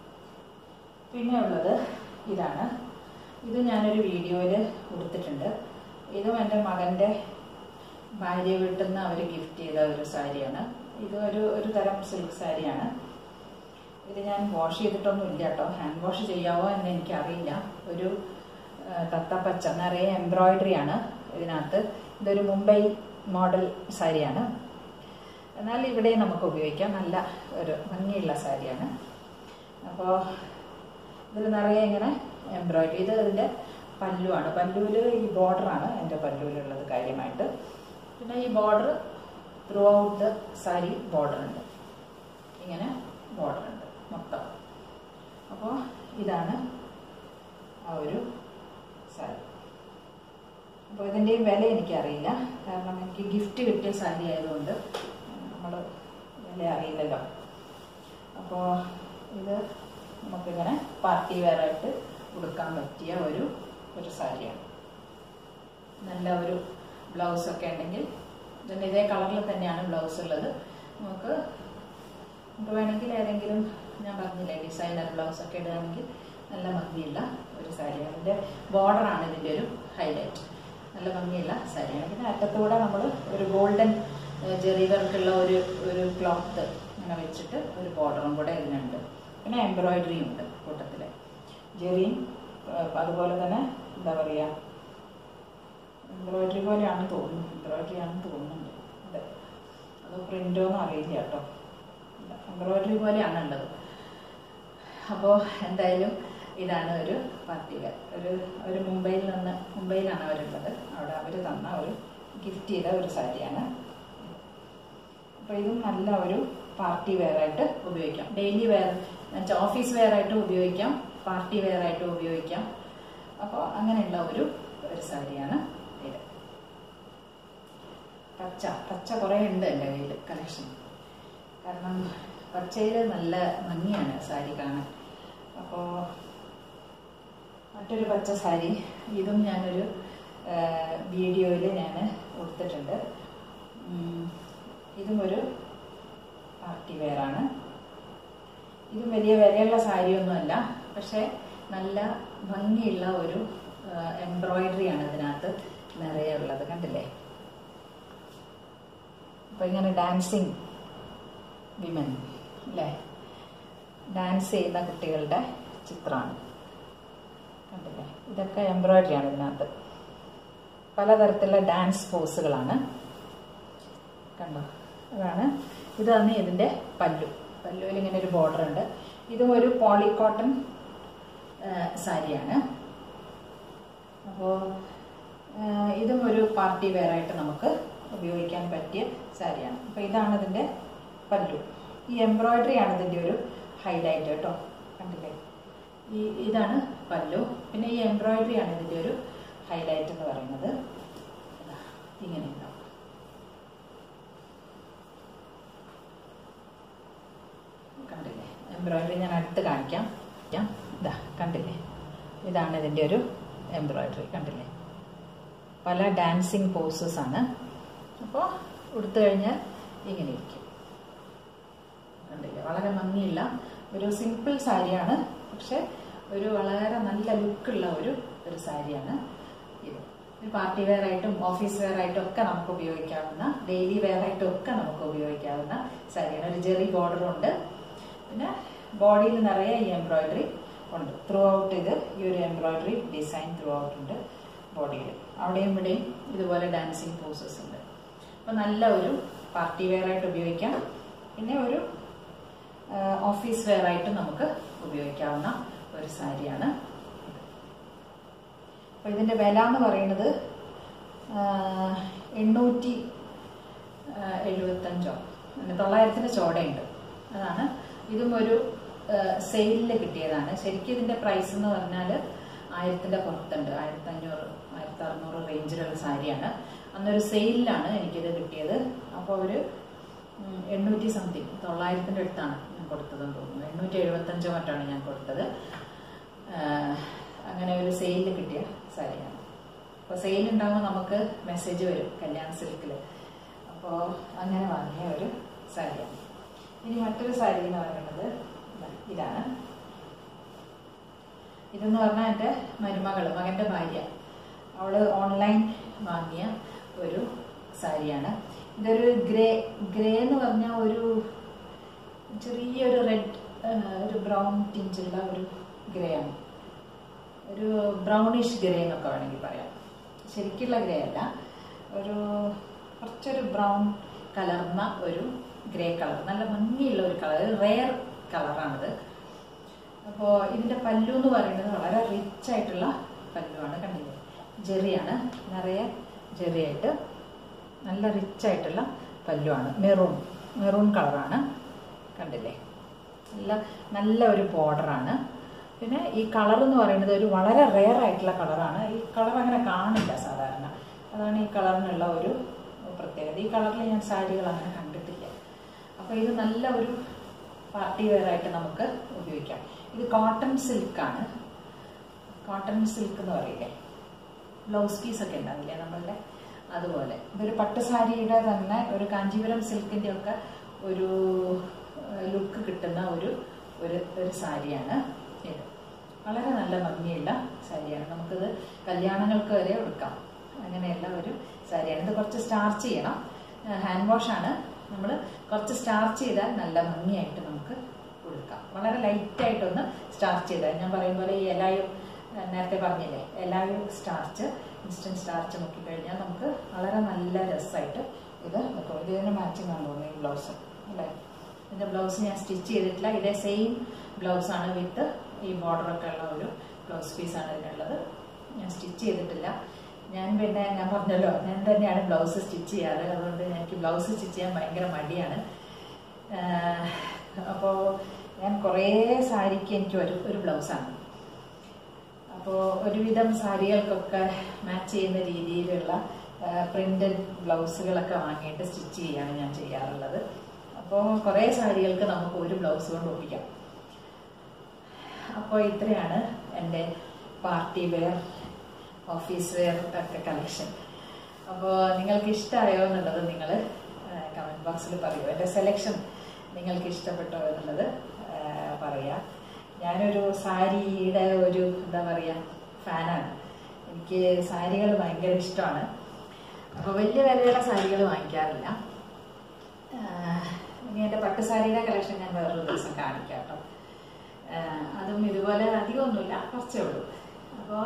പിന്നെ ഉള്ളത് ഇതാണ് ഇത് ഞാനൊരു വീഡിയോയിൽ കൊടുത്തിട്ടുണ്ട് ഇതും എൻ്റെ മകൻ്റെ ഭാര്യ വീട്ടിൽ നിന്ന് അവർ ഗിഫ്റ്റ് ചെയ്ത ഒരു സാരിയാണ് ഇത് ഒരു ഒരു തരം സിൽക്ക് സാരിയാണ് ഇത് ഞാൻ വാഷ് ചെയ്തിട്ടൊന്നും ഇല്ല കേട്ടോ ഹാൻഡ് വാഷ് ചെയ്യാവോ എന്ന് എനിക്കറിയില്ല ഒരു ആ, തത്തപ്പച്ച നിറയെ എംബ്രോയിഡറി ആണ് ഇതിനകത്ത് ഇതൊരു മുംബൈ മോഡൽ സാരിയാണ് എന്നാൽ ഇവിടെ നമുക്ക് ഉപയോഗിക്കാം നല്ല ഒരു ഭംഗിയുള്ള സാരിയാണ് അപ്പോൾ ഇതിൽ നിറയെ ഇങ്ങനെ എംബ്രോയിഡറി ഇത് ഇതിൻ്റെ പല്ലുവാണ് പല്ലുവിൽ ഈ ബോർഡറാണ് എൻ്റെ പല്ലുവിലുള്ളത് കാര്യമായിട്ട് പിന്നെ ഈ border throughout the sari border ഉണ്ട് ഇങ്ങനെ ബോർഡർ ഉണ്ട് മൊത്തം അപ്പോൾ ഇതാണ് ആ ഒരു സാരി അപ്പോൾ ഇതിൻ്റെ വില എനിക്കറിയില്ല കാരണം എനിക്ക് ഗിഫ്റ്റ് കിട്ടിയ സാരി ആയതുകൊണ്ട് നമ്മൾ വില അറിയില്ലല്ലോ അപ്പോൾ ഇത് നമുക്കിങ്ങനെ പാർട്ടി വെയറായിട്ട് ഉടുക്കാൻ പറ്റിയ ഒരു ഒരു സാരിയാണ് നല്ല ഒരു ബ്ലൗസൊക്കെ ഉണ്ടെങ്കിൽ ഇതിൻ്റെ ഇതേ കളറിൽ തന്നെയാണ് ബ്ലൗസ് ഉള്ളത് നമുക്ക് നമുക്ക് വേണമെങ്കിൽ ഏതെങ്കിലും ഞാൻ പറഞ്ഞില്ലേ ഡിസൈനർ ബ്ലൗസ് ഒക്കെ ഇടുകയാണെങ്കിൽ നല്ല ഭംഗിയുള്ള ഒരു സാരിയാണ് ഇതിൻ്റെ ബോർഡറാണ് ഇതിൻ്റെ ഒരു ഹൈലൈറ്റ് നല്ല ഭംഗിയുള്ള സാരിയാണ് പിന്നെ അറ്റത്തൂടെ നമ്മൾ ഒരു ഗോൾഡൻ ജെറി വർക്കുള്ള ഒരു ഒരു ക്ലോത്ത് ഇങ്ങനെ വെച്ചിട്ട് ഒരു ബോർഡറും കൂടെ ഇതിനുണ്ട് പിന്നെ എംബ്രോയിഡറിയും ഉണ്ട് കൂട്ടത്തിൽ ജെറിയും ഏഹ്, അതുപോലെ തന്നെ എന്താ പറയുക എംബ്രോയിഡറി പോലെയാണെന്ന് തോന്നുന്നു എംബ്രോയിഡറി ആണെന്ന് തോന്നുന്നുണ്ട് അതെ അത് പ്രിൻ്റോന്നും അറിയില്ല കേട്ടോ എംബ്രോയിഡറി പോലെയാണ് ഉള്ളത് അപ്പോൾ എന്തായാലും ഇതാണ് ഒരു പാർട്ടി വെയർ ഒരു ഒരു മുംബൈയിൽ നിന്ന് മുംബൈയിലാണ് അവരുള്ളത് അവിടെ അവർ തന്ന ഒരു ഗിഫ്റ്റ് ചെയ്ത ഒരു സാരിയാണ് അപ്പോൾ ഇതും നല്ല ഒരു പാർട്ടി വെയർ ആയിട്ട് ഉപയോഗിക്കാം ഡെയിലി വെയർ എന്നുവെച്ചാൽ ഓഫീസ് വെയർ ആയിട്ട് ഉപയോഗിക്കാം പാർട്ടി വെയർ ആയിട്ട് ഉപയോഗിക്കാം അപ്പോൾ അങ്ങനെയുള്ള ഒരു ഒരു സാരിയാണ് ഇത് പച്ച പച്ച കുറേ ഉണ്ട് എൻ്റെ കയ്യിൽ കളക്ഷൻ കാരണം പച്ചയിൽ നല്ല ഭംഗിയാണ് സാരി കാണാൻ അപ്പോൾ മറ്റൊരു പച്ച സാരി ഇതും ഞാനൊരു വീഡിയോയിൽ ഞാൻ കൊടുത്തിട്ടുണ്ട് ഉം, ഇതും ഒരു പാർട്ടി വെയറാണ് ഇത് വലിയ വിലയുള്ള സാരിയൊന്നുമല്ല പക്ഷേ നല്ല ഭംഗിയുള്ള ഒരു എംബ്രോയിഡറി ആണ് ഇതിനകത്ത് നിറയെ ഉള്ളത് കണ്ടില്ലേ അപ്പൊ ഇങ്ങനെ ഡാൻസിങ് വിമൻ അല്ലേ ഡാൻസ് ചെയ്യുന്ന കുട്ടികളുടെ ചിത്രമാണ് കണ്ടില്ലേ ഇതൊക്കെ എംബ്രോയിഡറി ആണ് ഇതിനകത്ത് പലതരത്തിലുള്ള ഡാൻസ് പോസുകളാണ് കണ്ടോ അതാണ് ഇതാണ് ഇതിന്റെ പല്ലു പല്ലുവിൽ ഇങ്ങനെ ഒരു ബോർഡർ ഉണ്ട് ഇതും ഒരു പോളി കോട്ടൺ സാരിയാണ് അപ്പോൾ ഇതും ഒരു പാർട്ടി വെയർ ആയിട്ട് നമുക്ക് ഉപയോഗിക്കാൻ പറ്റിയ സാരിയാണ് അപ്പോൾ ഇതാണ് ഇതിന്റെ പല്ലു ഈ എംബ്രോയിഡറി ആണ് ഇതിന്റെ ഒരു ഹൈലൈറ്റ് കേട്ടോ കണ്ടില്ലേ ഈ ഇതാണ് പല്ലു പിന്നെ ഈ എംബ്രോയിഡറി ആണ് ഇതിന്റെ ഒരു ഹൈലൈറ്റ് എന്ന് പറയുന്നത് ഇതാ, ഇങ്ങനെ ഉണ്ടാവും കണ്ടില്ലേ എംബ്രോയിഡറി ഞാൻ അടുത്ത് കാണിക്കാം ഞാൻ ഇതാ കണ്ടില്ലേ ഇതാണ് ഇതിൻ്റെ ഒരു എംബ്രോയിഡറി കണ്ടില്ലേ പല ഡാൻസിങ് പോസസ് ആണ് അപ്പോൾ ഉടുത്തു കഴിഞ്ഞാൽ ഇങ്ങനെ ഇരിക്കും കണ്ടില്ലേ വളരെ ഭംഗിയുള്ള ഒരു സിമ്പിൾ സാരിയാണ് പക്ഷെ ഒരു വളരെ നല്ല ലുക്കുള്ള ഒരു ഒരു സാരിയാണ് ഇത് ഒരു പാർട്ടി വെയർ ആയിട്ടും ഓഫീസ് വെയർ ആയിട്ടും ഒക്കെ നമുക്ക് ഉപയോഗിക്കാവുന്ന ഡെയിലി വെയർ ആയിട്ടും ഒക്കെ നമുക്ക് ഉപയോഗിക്കാവുന്ന സാരിയാണ് ഒരു ജെറി ബോർഡറും ഉണ്ട് പിന്നെ ബോഡിയിൽ നിറയെ ഈ എംബ്രോയിഡറി ഉണ്ട് ത്രൂ ഔട്ട് ഇത് ഈ ഒരു എംബ്രോയിഡറി ഡിസൈൻ ത്രൂ ഔട്ട് ഉണ്ട് ബോഡിയിൽ അവിടെയും ഇവിടെയും ഇതുപോലെ ഡാൻസിങ് പോസസ് ഉണ്ട് അപ്പോൾ നല്ല ഒരു പാർട്ടി വെയർ ആയിട്ട് ഉപയോഗിക്കാം പിന്നെ ഒരു ഓഫീസ് വെയർ ആയിട്ട് നമുക്ക് ഉപയോഗിക്കാവുന്ന ഒരു സാരിയാണ് ഇത്. അപ്പോൾ ഇതിന്റെ വില എന്ന് പറയുന്നത് ആഹ്, എണ്ണൂറ്റി ആഹ്, എഴുപത്തഞ്ചോ അങ്ങനെ തൊള്ളായിരത്തിന്റെ ചോടയുണ്ട് അതാണ് ഇതും ഒരു സെയിലിൽ കിട്ടിയതാണ് ശരിക്കും ഇതിന്റെ പ്രൈസ് എന്ന് പറഞ്ഞാൽ ആയിരത്തിന്റെ പുറത്തുണ്ട് ആയിരത്തി അഞ്ഞൂറ് ആയിരത്തി അറുന്നൂറ് റേഞ്ചിലുള്ള സാരിയാണ് അന്നൊരു സെയിലിലാണ് എനിക്കിത് കിട്ടിയത് അപ്പോൾ ഒരു ഉം, എണ്ണൂറ്റി സംതിങ് തൊള്ളായിരത്തിന്റെ അടുത്താണ് ഞാൻ കൊടുത്തതെന്ന് തോന്നുന്നു എണ്ണൂറ്റി എഴുപത്തഞ്ചോ മറ്റാണ് ഞാൻ കൊടുത്തത് ആഹ്, അങ്ങനെ ഒരു സെയിലിൽ കിട്ടിയ സാരിയാണ് അപ്പോൾ സെയിൽ ഉണ്ടാകുമ്പോൾ നമുക്ക് മെസ്സേജ് വരും കല്യാൺ സിൽക്കിൽ അപ്പോൾ അങ്ങനെ വാങ്ങിയ ഒരു സാരിയാണ് ഇനി മറ്റൊരു സാരി എന്ന് പറയുന്നത് ഇതാ, ഇതാണ് ഇതെന്ന് പറഞ്ഞാൽ എൻ്റെ മരുമകൾ മകൻ്റെ ഭാര്യ അവള് ഓൺലൈൻ വാങ്ങിയ ഒരു സാരിയാണ് ഇതൊരു ഗ്രേ ഗ്രേ എന്ന് പറഞ്ഞാൽ ഒരു ചെറിയൊരു റെഡ് ഒരു ബ്രൗൺ ടിഞ്ചുള്ള ഒരു ഗ്രേ ആണ് ഒരു ബ്രൗണിഷ് ഗ്രേ എന്നൊക്കെ വേണമെങ്കിൽ പറയാം ശരിക്കുള്ള ഗ്രേ അല്ല ഒരു കുറച്ചൊരു ബ്രൗൺ കലർന്ന ഒരു ഗ്രേ കളർ നല്ല ഭംഗിയുള്ള ഒരു കളർ റെയർ കളറാണിത് അപ്പോൾ ഇതിന്റെ പല്ലു എന്ന് പറയുന്നത് വളരെ റിച്ച് ആയിട്ടുള്ള പല്ലുവാണ് കണ്ടില്ലേ ജെറിയാണ് നിറയെ ജെറിയായിട്ട് നല്ല റിച്ച് ആയിട്ടുള്ള പല്ലുവാണ് മെറൂൺ മെറൂൺ കളറാണ് കണ്ടില്ലേ നല്ല നല്ല ഒരു ബോർഡറാണ് പിന്നെ ഈ കളർ എന്ന് പറയുന്നത് ഒരു വളരെ റെയർ ആയിട്ടുള്ള കളറാണ് ഈ കളർ അങ്ങനെ കാണില്ല സാധാരണ അതാണ് ഈ കളറിനുള്ള ഒരു പ്രത്യേകത ഈ കളറിൽ ഞാൻ സാരികൾ അങ്ങനെ കണ്ടിട്ടില്ല അപ്പോൾ ഇത് നല്ല ഒരു പാർട്ടി വെയർ ആയിട്ട് നമുക്ക് ഉപയോഗിക്കാം ഇത് കോട്ടൺ സിൽക്കാണ് കോട്ടൺ സിൽക്ക് എന്ന് പറയില്ലേ ബ്ലൗസ് പീസ് ഒക്കെ ഉണ്ടാവില്ലേ നമ്മളുടെ അതുപോലെ ഇതൊരു പട്ടുസാരിയുടെ തന്നെ ഒരു കാഞ്ചീപുരം സിൽക്കിന്റെ ഒക്കെ ഒരു ലുക്ക് കിട്ടുന്ന ഒരു ഒരു ഒരു സാരിയാണ് ഇത് വളരെ നല്ല ഭംഗിയുള്ള സാരിയാണ് നമുക്കിത് കല്യാണങ്ങൾക്ക് വരെ എടുക്കാം അങ്ങനെയുള്ള ഒരു സാരിയാണ് ഇത് കുറച്ച് സ്റ്റാർച്ച് ചെയ്യണം ഹാൻഡ് വാഷ് ആണ് നമ്മൾ കുറച്ച് സ്റ്റാർച്ച് ചെയ്താൽ നല്ല ഭംഗിയായിട്ട് നമുക്ക് കൊടുക്കാം വളരെ ലൈറ്റ് ആയിട്ടൊന്ന് സ്റ്റാർച്ച് ചെയ്താൽ ഞാൻ പറയും പോലെ ഈ എലായും ഏഹ്, നേരത്തെ പറഞ്ഞില്ലേ എലായും സ്റ്റാർച്ച് ഇൻസ്റ്റന്റ് സ്റ്റാർച്ച് നോക്കിക്കഴിഞ്ഞാൽ നമുക്ക് വളരെ നല്ല രസമായിട്ട് ഇത് നിൽക്കും ഇത് ഇതിന് മാച്ചിങ് ആണ് തോന്നുന്നു ഈ ബ്ലൗസ് അല്ലേ ഇതിന്റെ ബ്ലൗസ് ഞാൻ സ്റ്റിച്ച് ചെയ്തിട്ടില്ല ഇതേ സെയിം ബ്ലൗസ് ആണ് വിത്ത് ഈ ബോർഡറൊക്കെ ഉള്ള ഒരു ബ്ലൗസ് പീസാണ് ഇതിനുള്ളത് ഞാൻ സ്റ്റിച്ച് ചെയ്തിട്ടില്ല ഞാൻ പിന്നെ ഞാൻ പറഞ്ഞല്ലോ ഞാൻ തന്നെയാണ് ബ്ലൗസ് സ്റ്റിച്ച് ചെയ്യാറ് അതുകൊണ്ട് എനിക്ക് ബ്ലൗസ് സ്റ്റിച്ച് ചെയ്യാൻ ഭയങ്കര മടിയാണ് അപ്പോൾ ഞാൻ കുറേ സാരിക്ക് എനിക്ക് ഒരു ഒരു ബ്ലൗസാണ് അപ്പോൾ ഒരുവിധം സാരികൾക്കൊക്കെ മാച്ച് ചെയ്യുന്ന രീതിയിലുള്ള പ്രിന്റഡ് ബ്ലൗസുകളൊക്കെ വാങ്ങിയിട്ട് സ്റ്റിച്ച് ചെയ്യാണ് ഞാൻ ചെയ്യാറുള്ളത് അപ്പോൾ കുറേ സാരികൾക്ക് നമുക്ക് ഒരു ബ്ലൗസ് കൊണ്ട് ഒപ്പിക്കാം അപ്പോൾ ഇത്രയാണ് എൻ്റെ പാർട്ടി വെയർ ഓഫീസ് വെയർ ഒക്കെ കളക്ഷൻ അപ്പോൾ നിങ്ങൾക്ക് ഇഷ്ടമായോ എന്നുള്ളത് നിങ്ങൾ കമൻറ്റ് ബോക്സിൽ പറയൂ എൻ്റെ സെലക്ഷൻ നിങ്ങൾക്ക് ഇഷ്ടപ്പെട്ടോ എന്നുള്ളത് ആ, പറയാം ഞാനൊരു സാരിയുടെ ഒരു എന്താ പറയുക ഫാനാണ് എനിക്ക് സാരികൾ ഭയങ്കര ഇഷ്ടമാണ് അപ്പോൾ വലിയ വിലയുള്ള സാരികൾ വാങ്ങിക്കാറില്ല ആഹ് ഇനി എൻ്റെ പട്ടുസാരിയുടെ കളക്ഷൻ ഞാൻ വേറൊരു ദിവസം കാണിക്കാം കേട്ടോ ആഹ് അതും ഇതുപോലെ അധികമൊന്നുമില്ല കുറച്ചേ ഉള്ളൂ അപ്പോൾ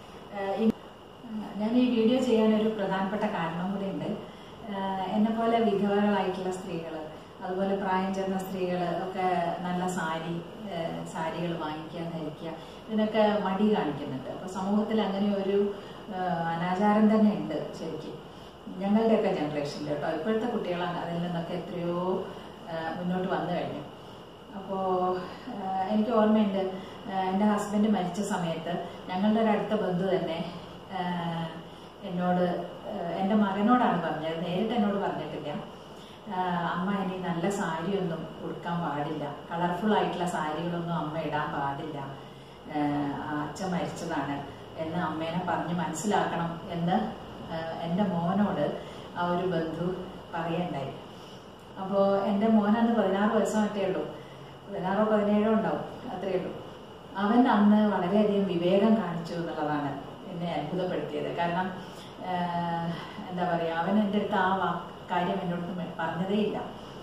ഞാൻ ഈ വീഡിയോ ചെയ്യാൻ ഒരു പ്രധാനപ്പെട്ട കാരണം കൂടി ഉണ്ട് എന്നെ പോലെ വിധവകളായിട്ടുള്ള സ്ത്രീകൾ അതുപോലെ പ്രായം ചെന്ന സ്ത്രീകൾ ഒക്കെ നല്ല സാരി സാരികൾ വാങ്ങിക്കുക ധരിക്കുക ഇതിനൊക്കെ മടി കാണിക്കുന്നുണ്ട് അപ്പോൾ സമൂഹത്തിൽ അങ്ങനെ ഒരു ആഹ് അനാചാരം തന്നെ ഉണ്ട് ശരിക്കും ഞങ്ങളുടെയൊക്കെ ജനറേഷനിൽ കേട്ടോ ഇപ്പോഴത്തെ കുട്ടികളാണ് അതിൽ നിന്നൊക്കെ എത്രയോ ആ, മുന്നോട്ട് വന്നു കഴിഞ്ഞു അപ്പോൾ എനിക്ക് ഓർമ്മയുണ്ട് ആ, എൻ്റെ ഹസ്ബൻഡ് മരിച്ച സമയത്ത് ഞങ്ങളുടെ ഒരു അടുത്ത ബന്ധു തന്നെ ആ, എന്നോട് ആ, എൻ്റെ മകനോടാണ് പറഞ്ഞത് നേരിട്ട് എന്നോട് പറഞ്ഞിട്ടില്ല ആ, അമ്മ ഇനി നല്ല സാരിയൊന്നും ഉടുക്കാൻ പാടില്ല കളർഫുൾ ആയിട്ടുള്ള സാരികളൊന്നും അമ്മ ഇടാൻ പാടില്ല ആ, അച്ഛൻ മരിച്ചതാണ് എന്ന് അമ്മേനെ പറഞ്ഞ് മനസ്സിലാക്കണം എന്ന് ആ, എൻ്റെ മോനോട് ആ ഒരു ബന്ധു പറയണ്ടായി അപ്പോൾ എൻ്റെ മോൻ അന്ന് പതിനാറ് വയസ്സ് മറ്റേ ഉള്ളൂ പതിനാറോ പതിനേഴോ ഉണ്ടാവും അത്രയേ ഉള്ളൂ അവൻ അന്ന് വളരെയധികം വിവേകം കാണിച്ചു എന്നുള്ളതാണ് എന്നെ അത്ഭുതപ്പെടുത്തിയത് കാരണം ആ, എന്താ പറയുക അവൻ എൻ്റെ അടുത്ത് ആ വാ- കാര്യം എന്നോട് പറഞ്ഞതേ ഇല്ല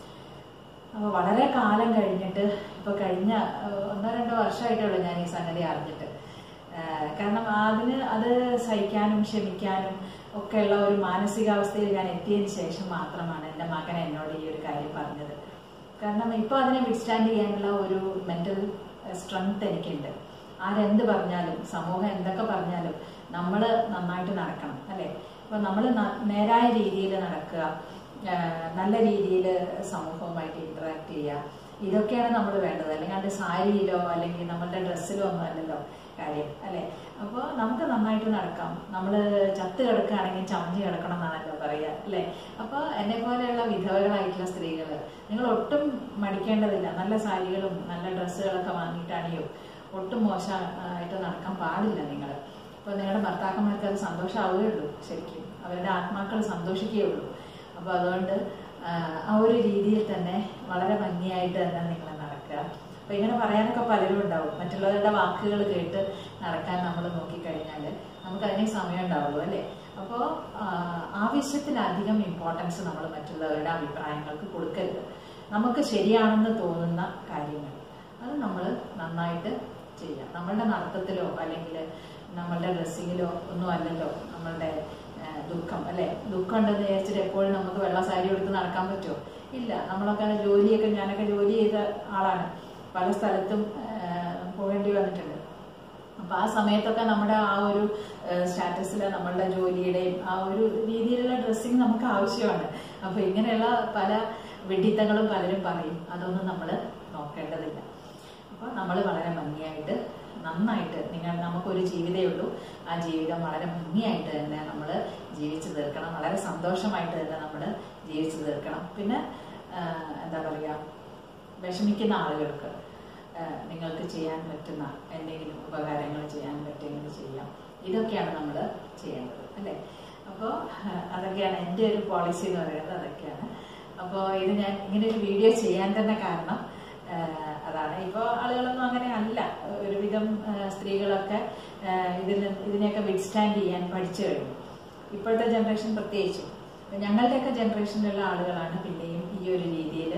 അപ്പോൾ വളരെ കാലം കഴിഞ്ഞിട്ട് ഇപ്പോൾ കഴിഞ്ഞ ഏഹ്, ഒന്നോ രണ്ടോ വർഷമായിട്ടുള്ളൂ ഞാൻ ഈ സംഗതി അറിഞ്ഞിട്ട് ഏഹ്, കാരണം അതിന് അത് സഹിക്കാനും ക്ഷമിക്കാനും ഒക്കെയുള്ള ഒരു മാനസികാവസ്ഥയിൽ ഞാൻ എത്തിയതിന് ശേഷം മാത്രമാണ് എൻ്റെ മകൻ എന്നോട് ഈ ഒരു കാര്യം പറഞ്ഞത് കാരണം ഇപ്പോൾ അതിനെ വിഡ്സ്റ്റാൻഡ് ചെയ്യാനുള്ള ഒരു മെന്റൽ സ്ട്രെങ്ത് എനിക്കുണ്ട് ആരെന്ത് പറഞ്ഞാലും സമൂഹം എന്തൊക്കെ പറഞ്ഞാലും നമ്മൾ നന്നായിട്ട് നടക്കണം അല്ലേ അപ്പോൾ നമ്മൾ നേരായ രീതിയിൽ നടക്കുക ആ, നല്ല രീതിയിൽ സമൂഹവുമായിട്ട് ഇന്ററാക്ട് ചെയ്യുക ഇതൊക്കെയാണ് നമ്മൾ വേണ്ടത് അല്ലെങ്കിൽ അത് സാരിയിലോ അല്ലെങ്കിൽ നമ്മളുടെ ഡ്രസ്സിലോ ഒന്നും അല്ലല്ലോ കാര്യം അല്ലെ അപ്പോൾ നമുക്ക് നന്നായിട്ട് നടക്കാം നമ്മൾ ചത്ത് കിടക്കുകയാണെങ്കിൽ ചമഞ്ഞ് കിടക്കണം എന്നാണല്ലോ പറയുക അല്ലെ അപ്പോൾ എന്നെ പോലെയുള്ള വിധവകളായിട്ടുള്ള സ്ത്രീകൾ നിങ്ങൾ ഒട്ടും മടിക്കേണ്ടതില്ല നല്ല സാരികളും നല്ല ഡ്രസ്സുകളൊക്കെ വാങ്ങിയിട്ട് അണിയോ ഒട്ടും മോശമായിട്ട് നടക്കാൻ പാടില്ല നിങ്ങൾ അപ്പോൾ നിങ്ങളുടെ ഭർത്താക്കന്മാർക്ക് അത് സന്തോഷമാവുകയുള്ളൂ ശരിക്കും അവരുടെ ആത്മാക്കൾ സന്തോഷിക്കുകയുള്ളൂ അപ്പോൾ അതുകൊണ്ട് ആ, ആ ഒരു രീതിയിൽ തന്നെ വളരെ ഭംഗിയായിട്ട് തന്നെ നിങ്ങൾ നടക്കുക അപ്പോൾ ഇങ്ങനെ പറയാനൊക്കെ പലരും ഉണ്ടാവും മറ്റുള്ളവരുടെ വാക്കുകൾ കേട്ട് നടക്കാൻ നമ്മൾ നോക്കിക്കഴിഞ്ഞാൽ നമുക്ക് അതിന് സമയം ഉണ്ടാവുള്ളൂ അല്ലേ അപ്പോൾ ആവശ്യത്തിലധികം ഇമ്പോർട്ടൻസ് നമ്മൾ മറ്റുള്ളവരുടെ അഭിപ്രായങ്ങൾക്ക് കൊടുക്കരുത് നമുക്ക് ശരിയാണെന്ന് തോന്നുന്ന കാര്യങ്ങൾ അത് നമ്മൾ നന്നായിട്ട് ചെയ്യാം നമ്മളുടെ നടത്തത്തിലോ അല്ലെങ്കിൽ നമ്മളുടെ ഡ്രസ്സിങ്ങിലോ ഒന്നും അല്ലല്ലോ നമ്മളുടെ ആ, ദുഃഖം അല്ലെ ദുഃഖം ഉണ്ടെന്ന് വിചാരിച്ചിട്ട് എപ്പോഴും നമുക്ക് വെള്ള സാരി എടുത്ത് നടക്കാൻ പറ്റുമോ ഇല്ല നമ്മളൊക്കെ ജോലിയൊക്കെ ഞാനൊക്കെ ജോലി ചെയ്ത ആളാണ് പല സ്ഥലത്തും ആ, പോകേണ്ടി വന്നിട്ടുണ്ട് അപ്പൊ ആ സമയത്തൊക്കെ നമ്മുടെ ആ ഒരു സ്റ്റാറ്റസിൽ നമ്മളുടെ ജോലിയുടെയും ആ ഒരു രീതിയിലുള്ള ഡ്രസ്സിങ് നമുക്ക് ആവശ്യമാണ് അപ്പൊ ഇങ്ങനെയുള്ള പല വെഡിത്തങ്ങളും പലരും പറയും അതൊന്നും നമ്മൾ നോക്കേണ്ടതില്ല അപ്പോൾ നമ്മൾ വളരെ ഭംഗിയായിട്ട് നന്നായിട്ട് നിങ്ങൾ നമുക്കൊരു ജീവിതമേ ഉള്ളൂ ആ ജീവിതം വളരെ ഭംഗിയായിട്ട് തന്നെ നമ്മൾ ജീവിച്ചു തീർക്കണം വളരെ സന്തോഷമായിട്ട് തന്നെ നമ്മൾ ജീവിച്ചു തീർക്കണം പിന്നെ ആ, എന്താ പറയുക വിഷമിക്കുന്ന ആളുകൾക്ക് ആ, നിങ്ങൾക്ക് ചെയ്യാൻ പറ്റുന്ന എന്തെങ്കിലും ഉപകാരങ്ങൾ ചെയ്യാൻ പറ്റുമെങ്കിൽ ചെയ്യാം ഇതൊക്കെയാണ് നമ്മൾ ചെയ്യേണ്ടത് അല്ലേ അപ്പോൾ അതൊക്കെയാണ് എൻ്റെ ഒരു പോളിസി എന്ന് പറയുന്നത് അതൊക്കെയാണ് അപ്പോൾ ഇത് ഞാൻ ഇങ്ങനെ ഒരു വീഡിയോ ചെയ്യാൻ തന്നെ കാരണം ആ, അതാണ് ഇപ്പോൾ ആളുകളൊന്നും അങ്ങനെ അല്ല ഒരുവിധം ആ, സ്ത്രീകളൊക്കെ ആ, ഇതിൽ ഇതിനെയൊക്കെ വിഡ്സ്റ്റാൻഡ് ചെയ്യാൻ പഠിച്ചു കഴിഞ്ഞു ഇപ്പോഴത്തെ ജനറേഷൻ പ്രത്യേകിച്ചും അപ്പൊ ഞങ്ങളുടെയൊക്കെ ജനറേഷനിലുള്ള ആളുകളാണ് പിന്നെയും ഈ ഒരു രീതിയിൽ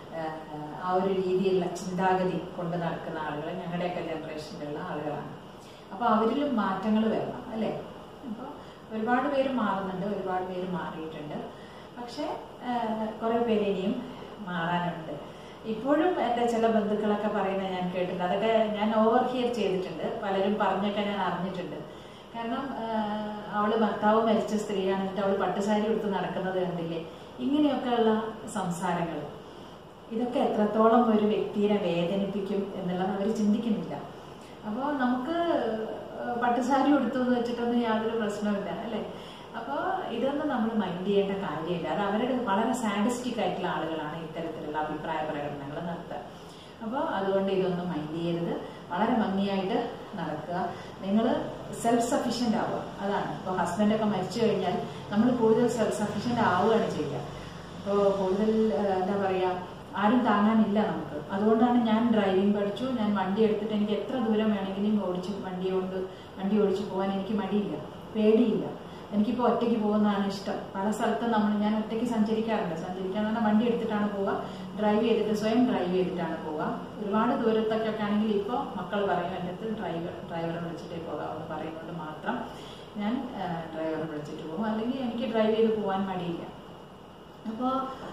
ആ ഒരു രീതിയിലുള്ള ചിന്താഗതി കൊണ്ട് നടക്കുന്ന ആളുകൾ ഞങ്ങളുടെയൊക്കെ ജനറേഷനിലുള്ള ആളുകളാണ് അപ്പോൾ അവരിലും മാറ്റങ്ങൾ വരണം അല്ലേ അപ്പോൾ ഒരുപാട് പേര് മാറുന്നുണ്ട് ഒരുപാട് പേര് മാറിയിട്ടുണ്ട് പക്ഷേ കുറേ പേര് ഇനിയും മാറാനുണ്ട് ഇപ്പോഴും എൻ്റെ ചില ബന്ധുക്കളൊക്കെ പറയുന്നത് ഞാൻ കേട്ടിട്ടുണ്ട് അതൊക്കെ ഞാൻ ഓവർ ഹിയർ ചെയ്തിട്ടുണ്ട് പലരും പറഞ്ഞൊക്കെ ഞാൻ അറിഞ്ഞിട്ടുണ്ട് കാരണം ആഹ്, അവള് ഭർത്താവ് മരിച്ച സ്ത്രീയാണ് എന്നിട്ട് അവള് പട്ടുസാരി എടുത്ത് നടക്കുന്നത് കണ്ടില്ലേ ഇങ്ങനെയൊക്കെയുള്ള സംസാരങ്ങൾ ഇതൊക്കെ എത്രത്തോളം ഒരു വ്യക്തിയെ വേദനിപ്പിക്കും എന്നുള്ളത് അവർ ചിന്തിക്കുന്നില്ല അപ്പോൾ നമുക്ക് പട്ടുസാരി എടുത്തു എന്ന് വെച്ചിട്ടൊന്നും യാതൊരു പ്രശ്നമില്ല അല്ലേ അപ്പോൾ ഇതൊന്നും നമ്മൾ മൈൻഡ് ചെയ്യേണ്ട കാര്യമില്ല അത് അവരുടെ വളരെ സാഡിസ്റ്റിക് ആയിട്ടുള്ള ആളുകളാണ് ഇത്തരത്തിലുള്ള അഭിപ്രായ പ്രകടനങ്ങൾ നടത്തുക അപ്പോൾ അതുകൊണ്ട് ഇതൊന്നും മൈൻഡ് ചെയ്യരുത് വളരെ ഭംഗിയായിട്ട് നടക്കുക നിങ്ങൾ സെൽഫ് സഫീഷ്യൻ്റ് ആവുക അതാണ് ഇപ്പോൾ ഹസ്ബൻഡൊക്കെ മരിച്ചു കഴിഞ്ഞാൽ നമ്മൾ കൂടുതൽ സെൽഫ് സഫീഷ്യൻ്റ് ആവുകയാണ് ചെയ്യുക അപ്പോൾ കൂടുതൽ ആ, എന്താ പറയുക ആരും താങ്ങാനില്ല നമുക്ക് അതുകൊണ്ടാണ് ഞാൻ ഡ്രൈവിംഗ് പഠിച്ചു ഞാൻ വണ്ടി എടുത്തിട്ട് എനിക്ക് എത്ര ദൂരം വേണമെങ്കിലും ഓടിച്ച് വണ്ടി കൊണ്ട് വണ്ടി ഓടിച്ച് പോകാൻ എനിക്ക് മടിയില്ല പേടിയില്ല എനിക്കിപ്പോൾ ഒറ്റയ്ക്ക് പോകുന്നതാണ് ഇഷ്ടം പല സ്ഥലത്തും നമ്മൾ ഞാൻ ഒറ്റയ്ക്ക് സഞ്ചരിക്കാറുണ്ട് സഞ്ചരിക്കാൻ പറഞ്ഞാൽ വണ്ടി എടുത്തിട്ടാണ് പോവുക ഡ്രൈവ് ചെയ്തിട്ട് സ്വയം ഡ്രൈവ് ചെയ്തിട്ടാണ് പോവുക ഒരുപാട് ദൂരത്തൊക്കെ ആണെങ്കിൽ ഇപ്പോൾ മക്കൾ പറയും എൻ്റെ അടുത്ത് ഡ്രൈവർ ഡ്രൈവറെ വിളിച്ചിട്ടേ പോകാമെന്ന് പറയുന്നത് മാത്രം ഞാൻ ഡ്രൈവറെ വിളിച്ചിട്ട് പോകും അല്ലെങ്കിൽ എനിക്ക് ഡ്രൈവ് ചെയ്ത് പോകാൻ മടിയില്ല അപ്പോൾ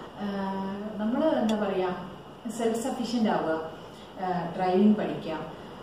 നമ്മൾ എന്താ പറയുക സെൽഫ് സഫീഷ്യൻ്റ് ആവുക ഡ്രൈവിംഗ് പഠിക്കുക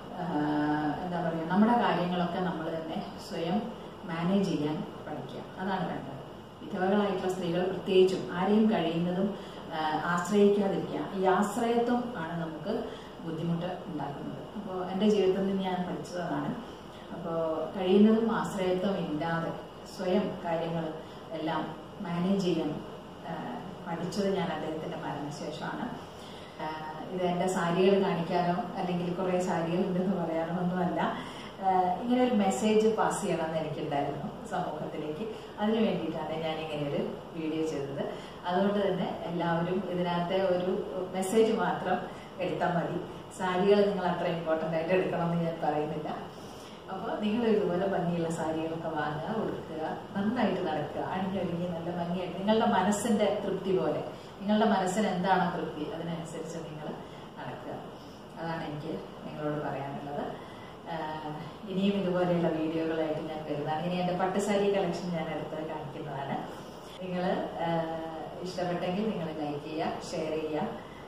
ആഹ് എന്താ പറയുക നമ്മുടെ കാര്യങ്ങളൊക്കെ നമ്മൾ തന്നെ സ്വയം മാനേജ് ചെയ്യാൻ പഠിക്കുക അതാണ് വേണ്ടത് വിധവകളായിട്ടുള്ള സ്ത്രീകൾ പ്രത്യേകിച്ചും ആരെയും കഴിയുന്നതും ആഹ് ആശ്രയിക്കാതിരിക്കുക ഈ ആശ്രയത്വം ആണ് നമുക്ക് ബുദ്ധിമുട്ട് ഉണ്ടാക്കുന്നത് അപ്പോൾ എൻ്റെ ജീവിതത്തിൽ നിന്ന് ഞാൻ പഠിച്ചതാണ് അപ്പോൾ കഴിയുന്നതും ആശ്രയത്വം ഇല്ലാതെ സ്വയം കാര്യങ്ങൾ എല്ലാം മാനേജ് ചെയ്യാൻ ആഹ് പഠിച്ചത് ഞാൻ അദ്ദേഹത്തിന്റെ മരണശേഷമാണ് ആഹ് ഇത് എൻ്റെ സാരികൾ കാണിക്കാനോ അല്ലെങ്കിൽ കുറേ സാരികൾ ഉണ്ടെന്ന് പറയാനോ ഒന്നുമല്ല ആഹ് ഇങ്ങനെ ഒരു മെസ്സേജ് പാസ് ചെയ്യണമെന്ന് എനിക്കുണ്ടായിരുന്നു സമൂഹത്തിലേക്ക് അതിനു വേണ്ടിയിട്ടാണ് ഞാൻ ഇങ്ങനെ ഒരു വീഡിയോ ചെയ്തത് അതുകൊണ്ട് തന്നെ എല്ലാവരും ഇതിനകത്തെ ഒരു മെസ്സേജ് മാത്രം എടുത്താൽ മതി സാരികൾ നിങ്ങൾ അത്ര ഇമ്പോർട്ടൻ്റ് ആയിട്ട് എടുക്കണമെന്ന് ഞാൻ പറയുന്നില്ല അപ്പോൾ നിങ്ങൾ ഇതുപോലെ ഭംഗിയുള്ള സാരികളൊക്കെ വാങ്ങുക ഉടുക്കുക നന്നായിട്ട് നടക്കുക അണിഞ്ഞൊരുങ്ങി നല്ല ഭംഗിയായിട്ട് നിങ്ങളുടെ മനസ്സിന്റെ തൃപ്തി പോലെ നിങ്ങളുടെ മനസ്സിന് എന്താണോ തൃപ്തി അതിനനുസരിച്ച് നിങ്ങൾ നടക്കുക അതാണ് എനിക്ക് നിങ്ങളോട് പറയാനുള്ളത് ആഹ് ഇനിയും ഇതുപോലെയുള്ള വീഡിയോകളായിട്ട് ഞാൻ വരുന്നതാണ് ഇനി എൻ്റെ പട്ടുസാരി കളക്ഷൻ ഞാൻ അടുത്ത് കാണിക്കുന്നതാണ് നിങ്ങൾ ഇഷ്ടപ്പെട്ടെങ്കിൽ നിങ്ങൾ ലൈക്ക് ചെയ്യുക ഷെയർ ചെയ്യുക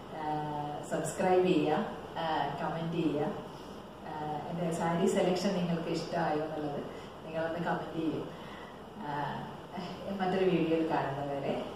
സബ്സ്ക്രൈബ് ചെയ്യുക കമൻറ്റ് ചെയ്യുക ആഹ് എൻ്റെ സാരി സെലക്ഷൻ നിങ്ങൾക്ക് ഇഷ്ടമായോ എന്നുള്ളത് നിങ്ങളൊന്ന് കമൻറ്റ് ചെയ്യും ആഹ് മറ്റൊരു വീഡിയോയിൽ കാണുന്നവരെ